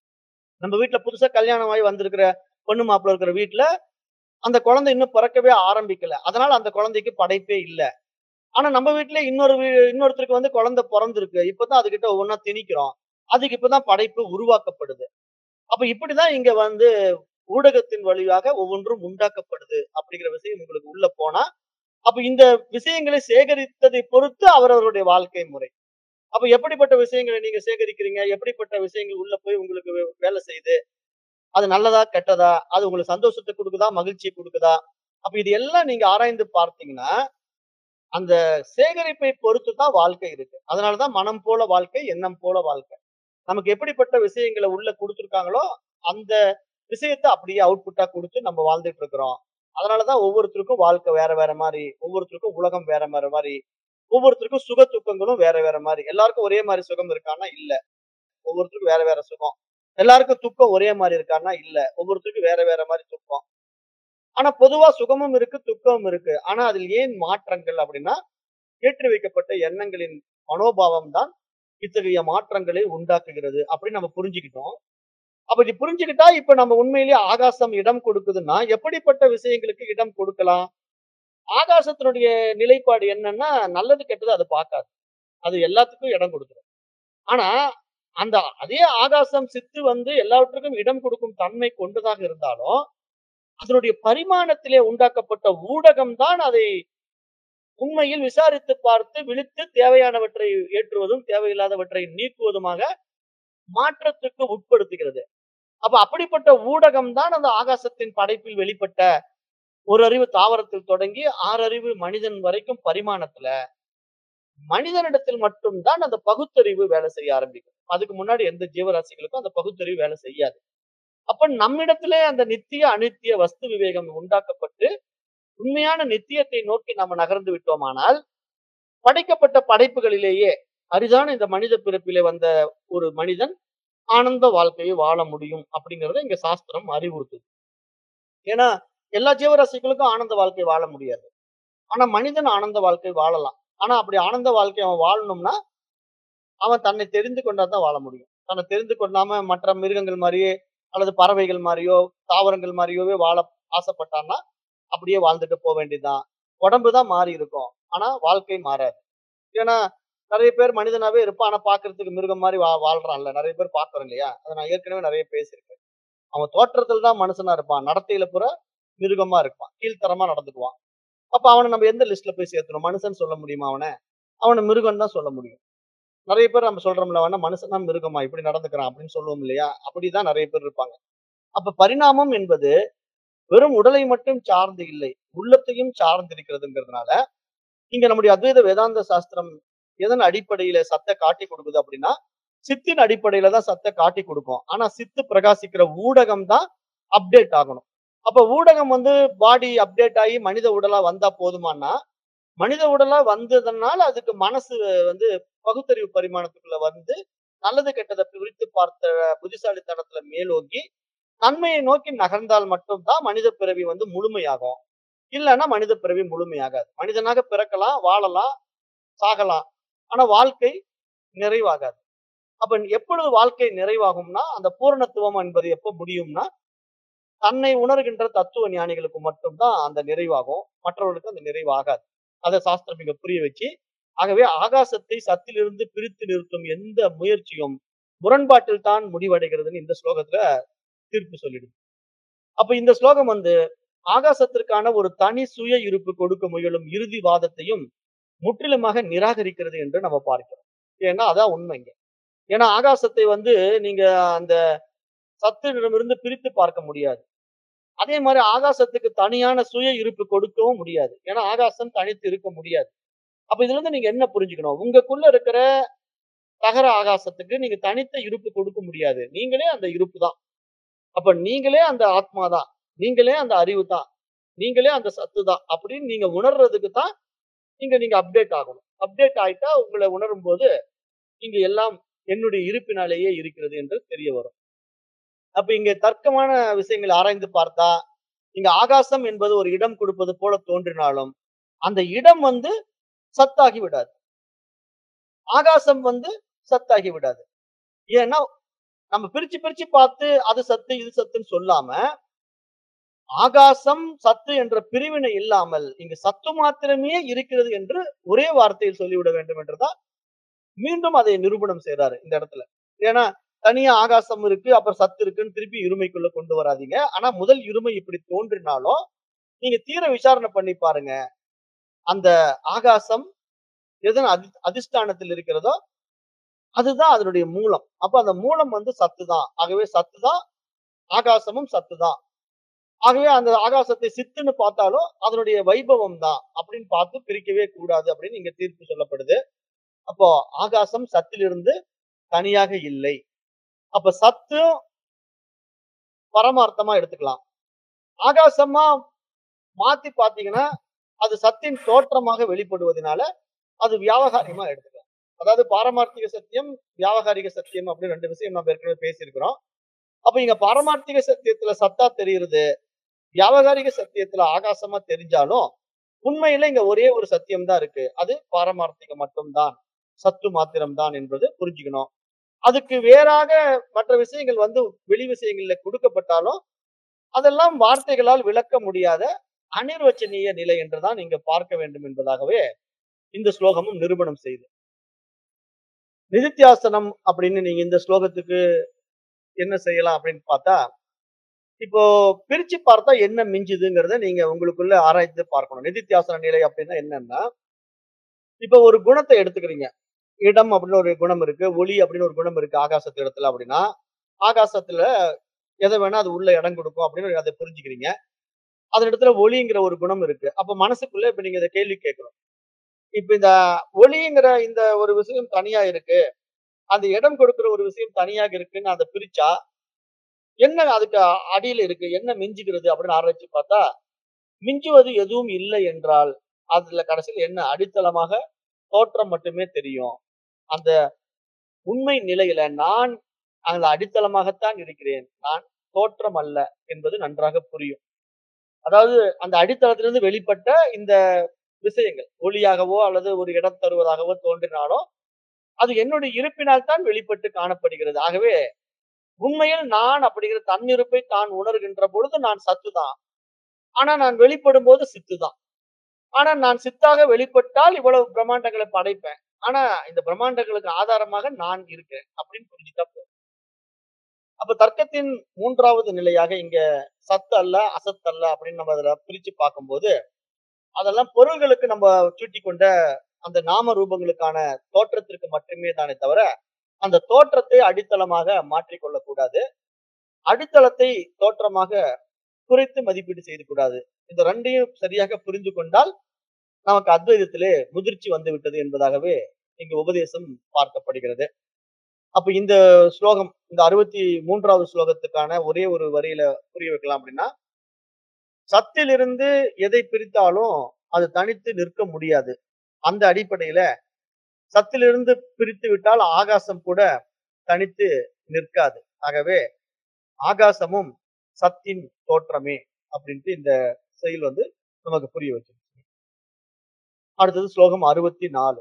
Speaker 1: நம்ம வீட்ல புதுசா கல்யாணம் ஆகி வந்திருக்கிற பொண்ணு மாப்பிள்ளை இருக்கிற வீட்ல, அந்த குழந்தை இன்னும் பிறக்கவே ஆரம்பிக்கல. அதனால அந்த குழந்தைக்கு படைப்பே இல்ல. ஆனா நம்ம வீட்ல இன்னொரு வீ இன்னொருத்தருக்கு வந்து குழந்தை பொறந்திருக்கு. இப்பதான் அதுகிட்ட ஒவ்வொன்னா திணிக்கிறோம். அதுக்கு இப்பதான் படைப்பு உருவாக்கப்படுது. அப்ப இப்படிதான் இங்க வந்து ஊடகத்தின் வழியாக ஒவ்வொன்றும் உண்டாக்கப்படுது அப்படிங்கிற விஷயம் உங்களுக்கு உள்ள போனா, அப்ப இந்த விஷயங்களை சேகரித்ததை பொறுத்து அவரவருடைய வாழ்க்கை முறை. அப்ப எப்படிப்பட்ட விஷயங்களை நீங்க சேகரிக்கிறீங்க? எப்படிப்பட்ட விஷயங்கள் உள்ள போய் உங்களுக்கு வே வேலை செய்யுது? அது நல்லதா கெட்டதா அது உங்களுக்கு சந்தோஷத்தை கொடுக்குதா மகிழ்ச்சியை கொடுக்குதா அப்ப இது எல்லாம் நீங்க ஆராய்ந்து பார்த்தீங்கன்னா அந்த சேகரிப்பை பொறுத்து தான் வாழ்க்கை இருக்கு அதனாலதான் மனம் போல வாழ்க்கை எண்ணம் போல வாழ்க்கை நமக்கு எப்படிப்பட்ட விஷயங்களை உள்ள கொடுத்துருக்காங்களோ அந்த விஷயத்தை அப்படியே அவுட்புட்டா கொடுத்து நம்ம வாழ்ந்துட்டு இருக்கிறோம் அதனாலதான் ஒவ்வொருத்தருக்கும் வாழ்க்கை வேற வேற மாதிரி ஒவ்வொருத்தருக்கும் உலகம் வேற வேற மாதிரி ஒவ்வொருத்தருக்கும் சுக துக்கங்களும் வேற வேற மாதிரி எல்லாருக்கும் ஒரே மாதிரி சுகம் இருக்கான்னா இல்ல ஒவ்வொருத்தருக்கும் வேற வேற சுகம் எல்லாருக்கும் துக்கம் ஒரே மாதிரி இருக்கான்னா இல்ல ஒவ்வொருத்தருக்கும் வேற வேற மாதிரி துக்கம் ஆனா பொதுவா சுகமும் இருக்கு துக்கமும் இருக்கு ஆனா அதில் ஏன் மாற்றங்கள் அப்படின்னா ஏற்றி வைக்கப்பட்ட எண்ணங்களின் மனோபாவம் தான் இத்தகைய மாற்றங்களை உண்டாக்குகிறது அப்படின்னு நம்ம புரிஞ்சுக்கிட்டோம் அப்ப இது புரிஞ்சுக்கிட்டா இப்ப நம்ம உண்மையிலேயே ஆகாசம் இடம் கொடுக்குதுன்னா எப்படிப்பட்ட விஷயங்களுக்கு இடம் கொடுக்கலாம் ஆகாசத்தினுடைய நிலைப்பாடு என்னன்னா நல்லது கெட்டது அது பார்க்காது அது எல்லாத்துக்கும் இடம் கொடுக்குது ஆனா அந்த அதே ஆகாசம் சித்து வந்து எல்லாவற்றுக்கும் இடம் கொடுக்கும் தன்மை கொண்டதாக இருந்தாலும் அதனுடைய பரிமாணத்திலே உண்டாக்கப்பட்ட ஊடகம் தான் அதை உண்மையில் விசாரித்து பார்த்து விழித்து தேவையானவற்றை ஏற்றுவதும் தேவையில்லாதவற்றை நீக்குவதுமாக மாற்றத்துக்கு உட்படுத்துகிறது அப்ப அப்படிப்பட்ட ஊடகம் தான் அந்த ஆகாசத்தின் படைப்பில் வெளிப்பட்ட ஒரு அறிவு தாவரத்தில் தொடங்கி ஆறு அறிவு மனிதன் வரைக்கும் பரிமாணத்துல மனிதனிடத்தில் மட்டும்தான் அந்த பகுத்தறிவு வேலை செய்ய ஆரம்பிக்கும் அதுக்கு முன்னாடி எந்த ஜீவராசிகளுக்கும் அந்த பகுத்தறிவு வேலை செய்யாது அப்ப நம்மிடத்திலே அந்த நித்திய அனித்திய வஸ்து விவேகம் உண்டாக்கப்பட்டு உண்மையான நித்தியத்தை நோக்கி நம்ம நகர்ந்து விட்டோமானால் படைக்கப்பட்ட படைப்புகளிலேயே அரிதான இந்த மனித பிறப்பிலே வந்த ஒரு மனிதன் ஆனந்த வாழ்க்கையை வாழ முடியும் அப்படிங்கறத இங்க சாஸ்திரம் அறிவுறுத்துது ஏன்னா எல்லா ஜீவராசிகளுக்கும் ஆனந்த வாழ்க்கை வாழ முடியாது ஆனா மனிதன் ஆனந்த வாழ்க்கை வாழலாம் ஆனா அப்படி ஆனந்த வாழ்க்கை அவன் வாழணும்னா அவன் தன்னை தெரிந்து கொண்டாதான் வாழ முடியும் தன்னை தெரிந்து கொள்ளாம மற்ற மிருகங்கள் மாதிரியே அல்லது பறவைகள் மாதிரியோ தாவரங்கள் மாதிரியோவே வாழ ஆசைப்பட்டான்னா அப்படியே வாழ்ந்துட்டு போக வேண்டியதுதான் உடம்பு தான் மாறி இருக்கும் ஆனா வாழ்க்கை மாறாது ஏன்னா நிறைய பேர் மனிதனாவே இருப்பான் ஆனா பாக்குறதுக்கு மிருகம் மாதிரி வா வாழ்றான்ல நிறைய பேர் பாக்குறோம் இல்லையா அதை நான் ஏற்கனவே நிறைய பேசியிருக்கேன் அவன் தோற்றத்துல தான் மனுஷனா இருப்பான் நடத்தையில பூரா மிருகமா இருப்பான் கீழ்த்தரமா நடந்துக்குவான் அப்ப அவனை நம்ம எந்த லிஸ்ட்ல போய் சேர்த்தணும் மனுஷன் சொல்ல முடியுமா அவனை அவனை மிருகம் தான் சொல்ல முடியும் நிறைய பேர் நம்ம சொல்றோம்ல அவன மனுஷனா மிருகமா இப்படி நடந்துக்கிறான் அப்படின்னு சொல்லுவோம் இல்லையா அப்படிதான் நிறைய பேர் இருப்பாங்க அப்ப பரிணாமம் என்பது வெறும் உடலை மட்டும் சார்ந்து இல்லை உள்ளத்தையும் சார்ந்து இருக்கிறதுங்கிறதுனால இங்க நம்முடைய அத்வைத வேதாந்த சாஸ்திரம் எதன் அடிப்படையில சத்தை காட்டி கொடுக்குது அப்படின்னா சித்தின் அடிப்படையில தான் சத்தை காட்டி கொடுக்கும் ஆனா சித்து பிரகாசிக்கிற ஊடகம் தான் அப்டேட் ஆகணும் அப்ப ஊடகம் வந்து பாடி அப்டேட் ஆகி மனித உடலா வந்தா போதுமானா மனித உடலா வந்ததுனால அதுக்கு மனசு வந்து பகுத்தறிவு பரிமாணத்துக்குள்ள வந்து நல்லது கெட்டதை பிரித்து பார்த்த புத்திசாலித்தனத்துல மேலோங்கி நன்மையை நோக்கி நகர்ந்தால் மட்டும்தான் மனித பிறவி வந்து முழுமையாகும் இல்லைன்னா மனித பிறவி முழுமையாகாது மனிதனாக பிறக்கலாம் வாழலாம் சாகலாம் ஆனா வாழ்க்கை நிறைவாகாது அப்ப எப்பொழுது வாழ்க்கை நிறைவாகும்னா அந்த பூரணத்துவம் என்பது எப்ப முடியும்னா தன்னை உணர்கின்ற தத்துவ ஞானிகளுக்கு மட்டும்தான் அந்த நிறைவாகும் மற்றவர்களுக்கு அந்த நிறைவாகாது அதை சாஸ்திரம் இங்க புரிய வச்சு ஆகவே ஆகாசத்தை சத்திலிருந்து பிரித்து நிறுத்தும் எந்த முயற்சியும் முரண்பாட்டில் தான் முடிவடைகிறதுன்னு இந்த ஸ்லோகத்துல தீர்ப்பு சொல்லிடுது அப்ப இந்த ஸ்லோகம் வந்து ஆகாசத்திற்கான ஒரு தனி சுய இருப்பு கொடுக்க முயலும் இறுதி வாதத்தையும் முற்றிலுமாக நிராகரிக்கிறது என்று நம்ம பார்க்கிறோம் ஏன்னா அதான் உண்மைங்க ஏன்னா ஆகாசத்தை வந்து நீங்க அந்த சத்திடமிருந்து பிரித்து பார்க்க முடியாது அதே மாதிரி ஆகாசத்துக்கு தனியான சுய இருப்பு கொடுக்கவும் முடியாது ஏன்னா ஆகாசம் தனித்து இருக்க முடியாது அப்ப இதுல இருந்து நீங்க என்ன புரிஞ்சுக்கணும் உங்களுக்குள்ள இருக்கிற தகர ஆகாசத்துக்கு நீங்க தனித்த இருப்பு கொடுக்க முடியாது நீங்களே அந்த இருப்பு தான் அப்ப நீங்களே அந்த ஆத்மா தான் நீங்களே அந்த அறிவு தான் நீங்களே அந்த சத்து தான் அப்படின்னு நீங்க உணர்றதுக்கு தான் நீங்க நீங்க அப்டேட் ஆகணும் அப்டேட் ஆயிட்டா உங்களை உணரும் போது நீங்க எல்லாம் என்னுடைய இருப்பினாலேயே இருக்கிறது என்று தெரிய வரும் அப்ப இங்க தர்க்கமான விஷயங்களை ஆராய்ந்து பார்த்தா இங்க ஆகாசம் என்பது ஒரு இடம் கொடுப்பது போல தோன்றினாலும் அந்த இடம் வந்து சத்தாகி விடாது ஆகாசம் வந்து சத்தாகி விடாது ஏன்னா நம்ம பிரிச்சு பிரிச்சு பார்த்து அது சத்து இது சத்துன்னு சொல்லாம ஆகாசம் சத்து என்ற பிரிவினை இல்லாமல் இங்கு சத்து மாத்திரமே இருக்கிறது என்று ஒரே வார்த்தையில் சொல்லிவிட வேண்டும் என்றுதான் மீண்டும் அதை நிரூபணம் செய்யறாரு இந்த இடத்துல ஏன்னா தனியா ஆகாசம் இருக்கு அப்புறம் சத்து இருக்குன்னு திருப்பி இருமைக்குள்ள கொண்டு வராதீங்க ஆனா முதல் இருமை இப்படி தோன்றினாலும் நீங்க தீர விசாரணை பண்ணி பாருங்க அந்த ஆகாசம் எதன் அதி அதிஷ்டானத்தில் இருக்கிறதோ அதுதான் அதனுடைய மூலம் அப்ப அந்த மூலம் வந்து சத்து தான் ஆகவே சத்து தான் ஆகாசமும் சத்து தான் ஆகவே அந்த ஆகாசத்தை சித்துன்னு பார்த்தாலும் அதனுடைய வைபவம் தான் அப்படின்னு பார்த்து பிரிக்கவே கூடாது அப்படின்னு இங்க தீர்ப்பு சொல்லப்படுது அப்போ ஆகாசம் சத்திலிருந்து தனியாக இல்லை அப்ப சத்தும் பரமார்த்தமா எடுத்துக்கலாம் ஆகாசமா மாத்தி பாத்தீங்கன்னா அது சத்தின் தோற்றமாக வெளிப்படுவதனால அது வியாபகாரியமா எடுத்துக்கலாம் அதாவது பாரமார்த்திக சத்தியம் வியாபகாரிக சத்தியம் அப்படின்னு ரெண்டு விஷயம் நம்ம ஏற்கனவே பேசியிருக்கிறோம் அப்ப இங்க பாரமார்த்திக சத்தியத்துல சத்தா தெரியுது வியாபகாரிக சத்தியத்துல ஆகாசமா தெரிஞ்சாலும் உண்மையில இங்க ஒரே ஒரு சத்தியம் தான் இருக்கு அது பாரமார்த்திக மட்டும்தான் சத்து மாத்திரம் தான் என்பது புரிஞ்சுக்கணும் அதுக்கு வேறாக மற்ற விஷயங்கள் வந்து வெளி விஷயங்கள்ல கொடுக்கப்பட்டாலும் அதெல்லாம் வார்த்தைகளால் விளக்க முடியாத அனிர்வச்சனீய நிலை என்றுதான் நீங்க பார்க்க வேண்டும் என்பதாகவே இந்த ஸ்லோகமும் நிரூபணம் செய்யுது நிதித்தியாசனம் அப்படின்னு நீங்க இந்த ஸ்லோகத்துக்கு என்ன செய்யலாம் அப்படின்னு பார்த்தா இப்போ பிரிச்சு பார்த்தா என்ன மிஞ்சுதுங்கிறத நீங்க உங்களுக்குள்ள ஆராய்ந்து பார்க்கணும் நிதித்தியாசன நிலை அப்படின்னா என்னன்னா இப்ப ஒரு குணத்தை எடுத்துக்கிறீங்க இடம் அப்படின்னு ஒரு குணம் இருக்கு ஒளி அப்படின்னு ஒரு குணம் இருக்கு ஆகாசத்து இடத்துல அப்படின்னா ஆகாசத்துல எதை வேணா அது உள்ள இடம் கொடுக்கும் அப்படின்னு அதை புரிஞ்சுக்கிறீங்க அதன் இடத்துல ஒளிங்கிற ஒரு குணம் இருக்கு அப்ப மனசுக்குள்ள இப்ப நீங்க இதை கேள்வி கேட்கணும் இப்ப இந்த ஒளிங்கிற இந்த ஒரு விஷயம் தனியா இருக்கு அந்த இடம் கொடுக்கிற ஒரு விஷயம் தனியாக இருக்குன்னு அதை பிரிச்சா என்ன அதுக்கு அடியில இருக்கு என்ன மிஞ்சுகிறது அப்படின்னு ஆராய்ச்சி பார்த்தா மிஞ்சுவது எதுவும் இல்லை என்றால் அதுல கடைசியில் என்ன அடித்தளமாக தோற்றம் மட்டுமே தெரியும் அந்த உண்மை நிலையில நான் அந்த அடித்தளமாகத்தான் இருக்கிறேன் நான் தோற்றம் அல்ல என்பது நன்றாக புரியும் அதாவது அந்த அடித்தளத்திலிருந்து வெளிப்பட்ட இந்த விஷயங்கள் ஒளியாகவோ அல்லது ஒரு இடம் தருவதாகவோ தோன்றினாலும் அது என்னுடைய இருப்பினால் தான் வெளிப்பட்டு காணப்படுகிறது ஆகவே உண்மையில் நான் அப்படிங்கிற தன்னிருப்பை தான் உணர்கின்ற பொழுது நான் சத்து தான் ஆனா நான் வெளிப்படும் போது சித்து தான் ஆனா நான் சித்தாக வெளிப்பட்டால் இவ்வளவு பிரம்மாண்டங்களை படைப்பேன் ஆனா இந்த பிரம்மாண்டங்களுக்கு ஆதாரமாக நான் இருக்கேன் அப்படின்னு புரிஞ்சுட்டா போதும் அப்ப தர்க்கத்தின் மூன்றாவது நிலையாக இங்க சத்து அல்ல அசத்து அல்ல அப்படின்னு நம்ம அதுல பிரிச்சு பார்க்கும்போது அதெல்லாம் பொருள்களுக்கு நம்ம சூட்டி கொண்ட அந்த நாம ரூபங்களுக்கான தோற்றத்திற்கு மட்டுமே தானே தவிர அந்த தோற்றத்தை அடித்தளமாக மாற்றிக்கொள்ள கூடாது அடித்தளத்தை தோற்றமாக குறைத்து மதிப்பீடு செய்து கூடாது இந்த ரெண்டையும் சரியாக புரிந்து கொண்டால் நமக்கு அத்வைதத்திலே முதிர்ச்சி வந்து விட்டது என்பதாகவே இங்கு உபதேசம் பார்க்கப்படுகிறது அப்ப இந்த ஸ்லோகம் இந்த அறுபத்தி மூன்றாவது ஸ்லோகத்துக்கான ஒரே ஒரு வரியில புரிய வைக்கலாம் அப்படின்னா சத்திலிருந்து எதை பிரித்தாலும் அது தனித்து நிற்க முடியாது அந்த அடிப்படையில சத்திலிருந்து பிரித்து விட்டால் ஆகாசம் கூட தனித்து நிற்காது ஆகவே ஆகாசமும் சத்தின் தோற்றமே அப்படின்ட்டு இந்த செயல் வந்து நமக்கு புரிய வச்சிருச்சு அடுத்தது ஸ்லோகம் அறுபத்தி நாலு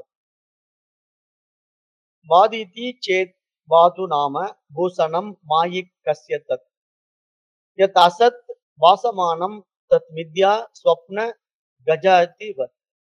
Speaker 1: வாதிதி சேத் வாது நாம பூசணம் மாயிக் கஸ்ய தத் யத் அசத் வாசமானம் தத் மித்யா ஸ்வப்ன கஜாதி வத்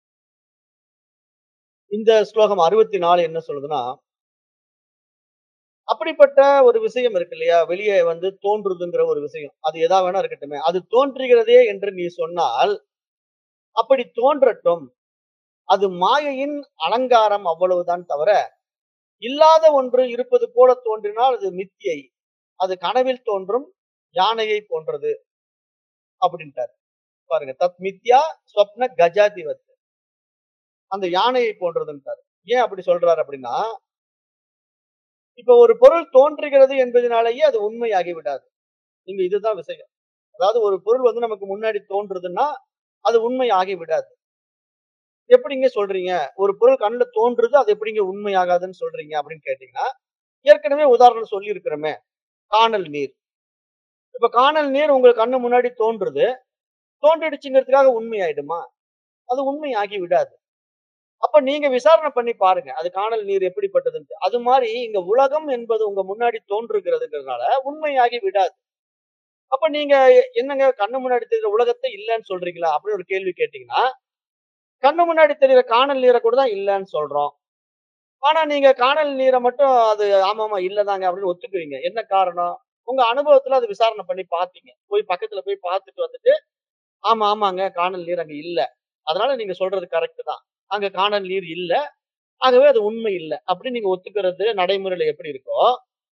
Speaker 1: இந்த ஸ்லோகம் அறுபத்தி நாலு என்ன சொல்லுதுன்னா அப்படிப்பட்ட ஒரு விஷயம் இருக்கு இல்லையா வெளியே வந்து தோன்றுதுங்கிற ஒரு விஷயம் அது எதா வேணா இருக்கட்டுமே அது தோன்றுகிறதே என்று நீ சொன்னால் அப்படி தோன்றட்டும் அது மாயையின் அலங்காரம் அவ்வளவுதான் தவிர இல்லாத ஒன்று இருப்பது போல தோன்றினால் அது மித்தியை அது கனவில் தோன்றும் யானையை போன்றது அப்படின்ட்டார் பாருங்க தத் மித்யா ஸ்வப்ன கஜாதிவத் அந்த யானையை போன்றதுன்ட்டார் ஏன் அப்படி சொல்றாரு அப்படின்னா இப்ப ஒரு பொருள் தோன்றுகிறது என்பதனாலேயே அது உண்மையாகி விடாது இங்க இதுதான் விஷயம் அதாவது ஒரு பொருள் வந்து நமக்கு முன்னாடி தோன்றுதுன்னா அது உண்மை ஆகி விடாது எப்படிங்க சொல்றீங்க ஒரு பொருள் கண்ணுல தோன்றுது அது எப்படிங்க உண்மையாகாதுன்னு சொல்றீங்க அப்படின்னு கேட்டீங்கன்னா ஏற்கனவே உதாரணம் சொல்லி இருக்கிறோமே காணல் நீர் இப்ப காணல் நீர் உங்க கண்ணு முன்னாடி தோன்றுது தோன்றிடுச்சுங்கிறதுக்காக உண்மையாயிடுமா அது உண்மையாகி விடாது அப்ப நீங்க விசாரணை பண்ணி பாருங்க அது காணல் நீர் எப்படிப்பட்டதுன்னு அது மாதிரி இங்க உலகம் என்பது உங்க முன்னாடி தோன்றுகிறதுங்கிறதுனால உண்மையாகி விடாது அப்ப நீங்க என்னங்க கண்ணு முன்னாடி தெரியுற உலகத்தை இல்லைன்னு சொல்றீங்களா அப்படின்னு ஒரு கேள்வி கேட்டீங்கன்னா கண்ணு முன்னாடி தெரியுற காணல் நீரை கூட தான் இல்லைன்னு சொல்றோம் ஆனா நீங்க காணல் நீரை மட்டும் அது ஆமாமா இல்லதாங்க அப்படின்னு ஒத்துக்குவீங்க என்ன காரணம் உங்க அனுபவத்துல அது விசாரணை பண்ணி பாத்தீங்க போய் பக்கத்துல போய் பார்த்துட்டு வந்துட்டு ஆமா ஆமாங்க காணல் நீர் அங்க இல்ல அதனால நீங்க சொல்றது கரெக்ட் தான் அங்க காணல் நீர் இல்ல ஆகவே அது உண்மை இல்ல அப்படின்னு நீங்க ஒத்துக்கிறது நடைமுறையில எப்படி இருக்கோ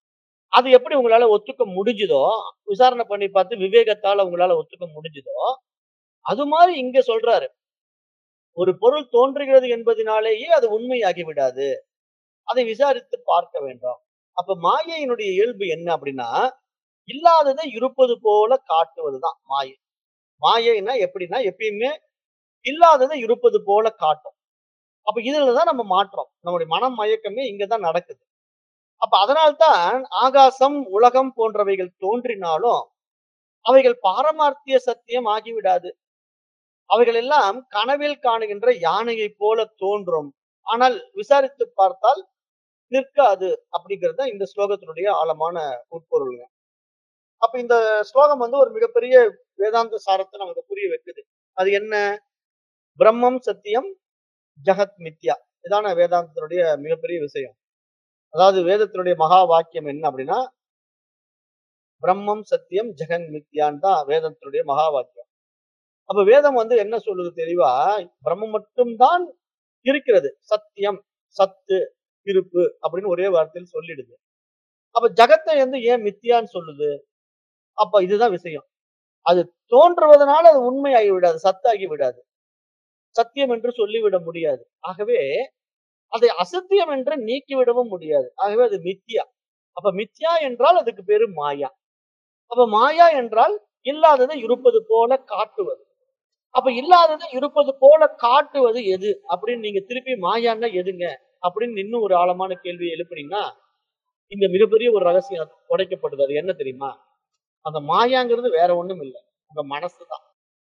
Speaker 1: அது எப்படி உங்களால ஒத்துக்க முடிஞ்சுதோ விசாரணை பண்ணி பார்த்து விவேகத்தால உங்களால ஒத்துக்க முடிஞ்சுதோ அது மாதிரி இங்க சொல்றாரு ஒரு பொருள் தோன்றுகிறது என்பதனாலேயே அது உண்மையாகி விடாது அதை விசாரித்து பார்க்க வேண்டும் அப்ப மாயையினுடைய இயல்பு என்ன அப்படின்னா இல்லாததை இருப்பது போல காட்டுவதுதான் மாயை மாயைன்னா எப்படின்னா எப்பயுமே இல்லாததை இருப்பது போல காட்டும் அப்ப இதுலதான் நம்ம மாற்றோம் நம்முடைய மனம் மயக்கமே இங்கதான் நடக்குது அப்ப அதனால்தான் ஆகாசம் உலகம் போன்றவைகள் தோன்றினாலும் அவைகள் பாரமார்த்திய சத்தியம் ஆகிவிடாது அவைகள் எல்லாம் கனவில் காணுகின்ற யானையை போல தோன்றும் ஆனால் விசாரித்து பார்த்தால் நிற்காது அப்படிங்கிறது தான் இந்த ஸ்லோகத்தினுடைய ஆழமான உட்பொருளுங்க அப்ப இந்த ஸ்லோகம் வந்து ஒரு மிகப்பெரிய வேதாந்த சாரத்தை நமக்கு புரிய வைக்குது அது என்ன பிரம்மம் சத்தியம் ஜெகத் மித்யா இதான வேதாந்தத்தினுடைய மிகப்பெரிய விஷயம் அதாவது வேதத்தினுடைய மகா வாக்கியம் என்ன அப்படின்னா பிரம்மம் சத்தியம் ஜெகன் மித்யான்னு தான் வேதத்தினுடைய மகா வாக்கியம் அப்ப வேதம் வந்து என்ன சொல்லுது தெளிவா பிரம்மம் மட்டும்தான் இருக்கிறது சத்தியம் சத்து இருப்பு அப்படின்னு ஒரே வார்த்தையில் சொல்லிடுது அப்ப ஜகத்தை வந்து ஏன் மித்தியான்னு சொல்லுது அப்ப இதுதான் விஷயம் அது தோன்றுவதனால அது உண்மையாகி விடாது சத்தாகி விடாது சத்தியம் என்று சொல்லிவிட முடியாது ஆகவே அதை அசத்தியம் என்று நீக்கிவிடவும் முடியாது ஆகவே அது மித்தியா அப்ப மித்யா என்றால் அதுக்கு பேரு மாயா அப்ப மாயா என்றால் இல்லாததை இருப்பது போல காட்டுவது அப்ப இல்லாததை இருப்பது போல காட்டுவது எது அப்படின்னு நீங்க திருப்பி மாயான்னா எதுங்க அப்படின்னு இன்னும் ஒரு ஆழமான கேள்வியை எழுப்புனீங்கன்னா இங்க மிகப்பெரிய ஒரு ரகசியம் உடைக்கப்படுது அது என்ன தெரியுமா அந்த மாயாங்கிறது வேற ஒண்ணும் இல்லை உங்க மனசுதான்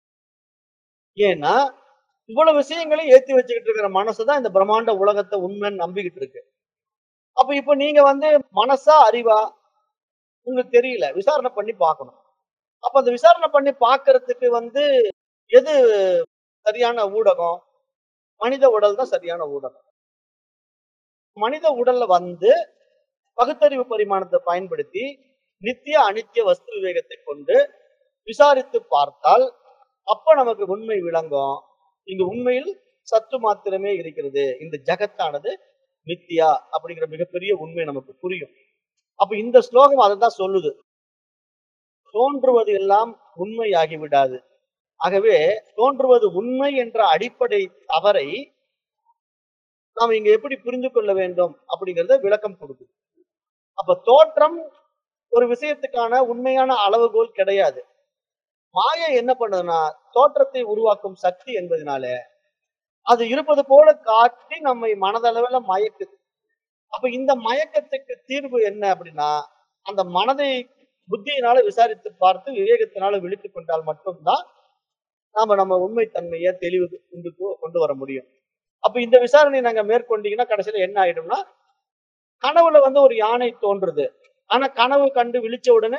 Speaker 1: ஏன்னா இவ்வளவு விஷயங்களையும் ஏத்தி வச்சுக்கிட்டு இருக்கிற மனசுதான் இந்த பிரம்மாண்ட உலகத்தை உண்மைன்னு நம்பிக்கிட்டு இருக்கு அப்ப இப்ப நீங்க வந்து மனசா அறிவா உங்களுக்கு தெரியல விசாரணை பண்ணி பார்க்கணும் அப்ப அந்த விசாரணை பண்ணி பார்க்கறதுக்கு வந்து எது சரியான ஊடகம் மனித உடல் தான் சரியான ஊடகம் மனித உடல்ல வந்து பகுத்தறிவு பரிமாணத்தை பயன்படுத்தி நித்திய அனித்திய வஸ்து விவேகத்தை கொண்டு விசாரித்து பார்த்தால் அப்ப நமக்கு உண்மை விளங்கும் இங்க உண்மையில் சத்து மாத்திரமே இருக்கிறது இந்த ஜகத்தானது நித்தியா அப்படிங்கிற மிகப்பெரிய உண்மை நமக்கு புரியும் அப்ப இந்த ஸ்லோகம் அதை தான் சொல்லுது தோன்றுவது எல்லாம் உண்மையாகி விடாது ஆகவே தோன்றுவது உண்மை என்ற அடிப்படை தவறை நாம் இங்க எப்படி புரிந்து கொள்ள வேண்டும் அப்படிங்கறத விளக்கம் கொடுக்குது அப்ப தோற்றம் ஒரு விஷயத்துக்கான உண்மையான அளவுகோல் கிடையாது மாயை என்ன பண்ணுதுன்னா தோற்றத்தை உருவாக்கும் சக்தி என்பதனால அது இருப்பது போல காட்டி நம்மை மனதளவுல மயக்குது அப்ப இந்த மயக்கத்துக்கு தீர்வு என்ன அப்படின்னா அந்த மனதை புத்தியினால விசாரித்து பார்த்து விவேகத்தினால விழித்து கொண்டால் மட்டும்தான் நாம நம்ம உண்மைத்தன்மையை தெளிவு கொண்டு போ- கொண்டு வர முடியும் அப்ப இந்த விசாரணை நாங்க மேற்கொண்டீங்கன்னா கடைசியில என்ன ஆயிடும்னா கனவுல வந்து ஒரு யானை தோன்றுது ஆனா கனவு கண்டு விழிச்ச உடனே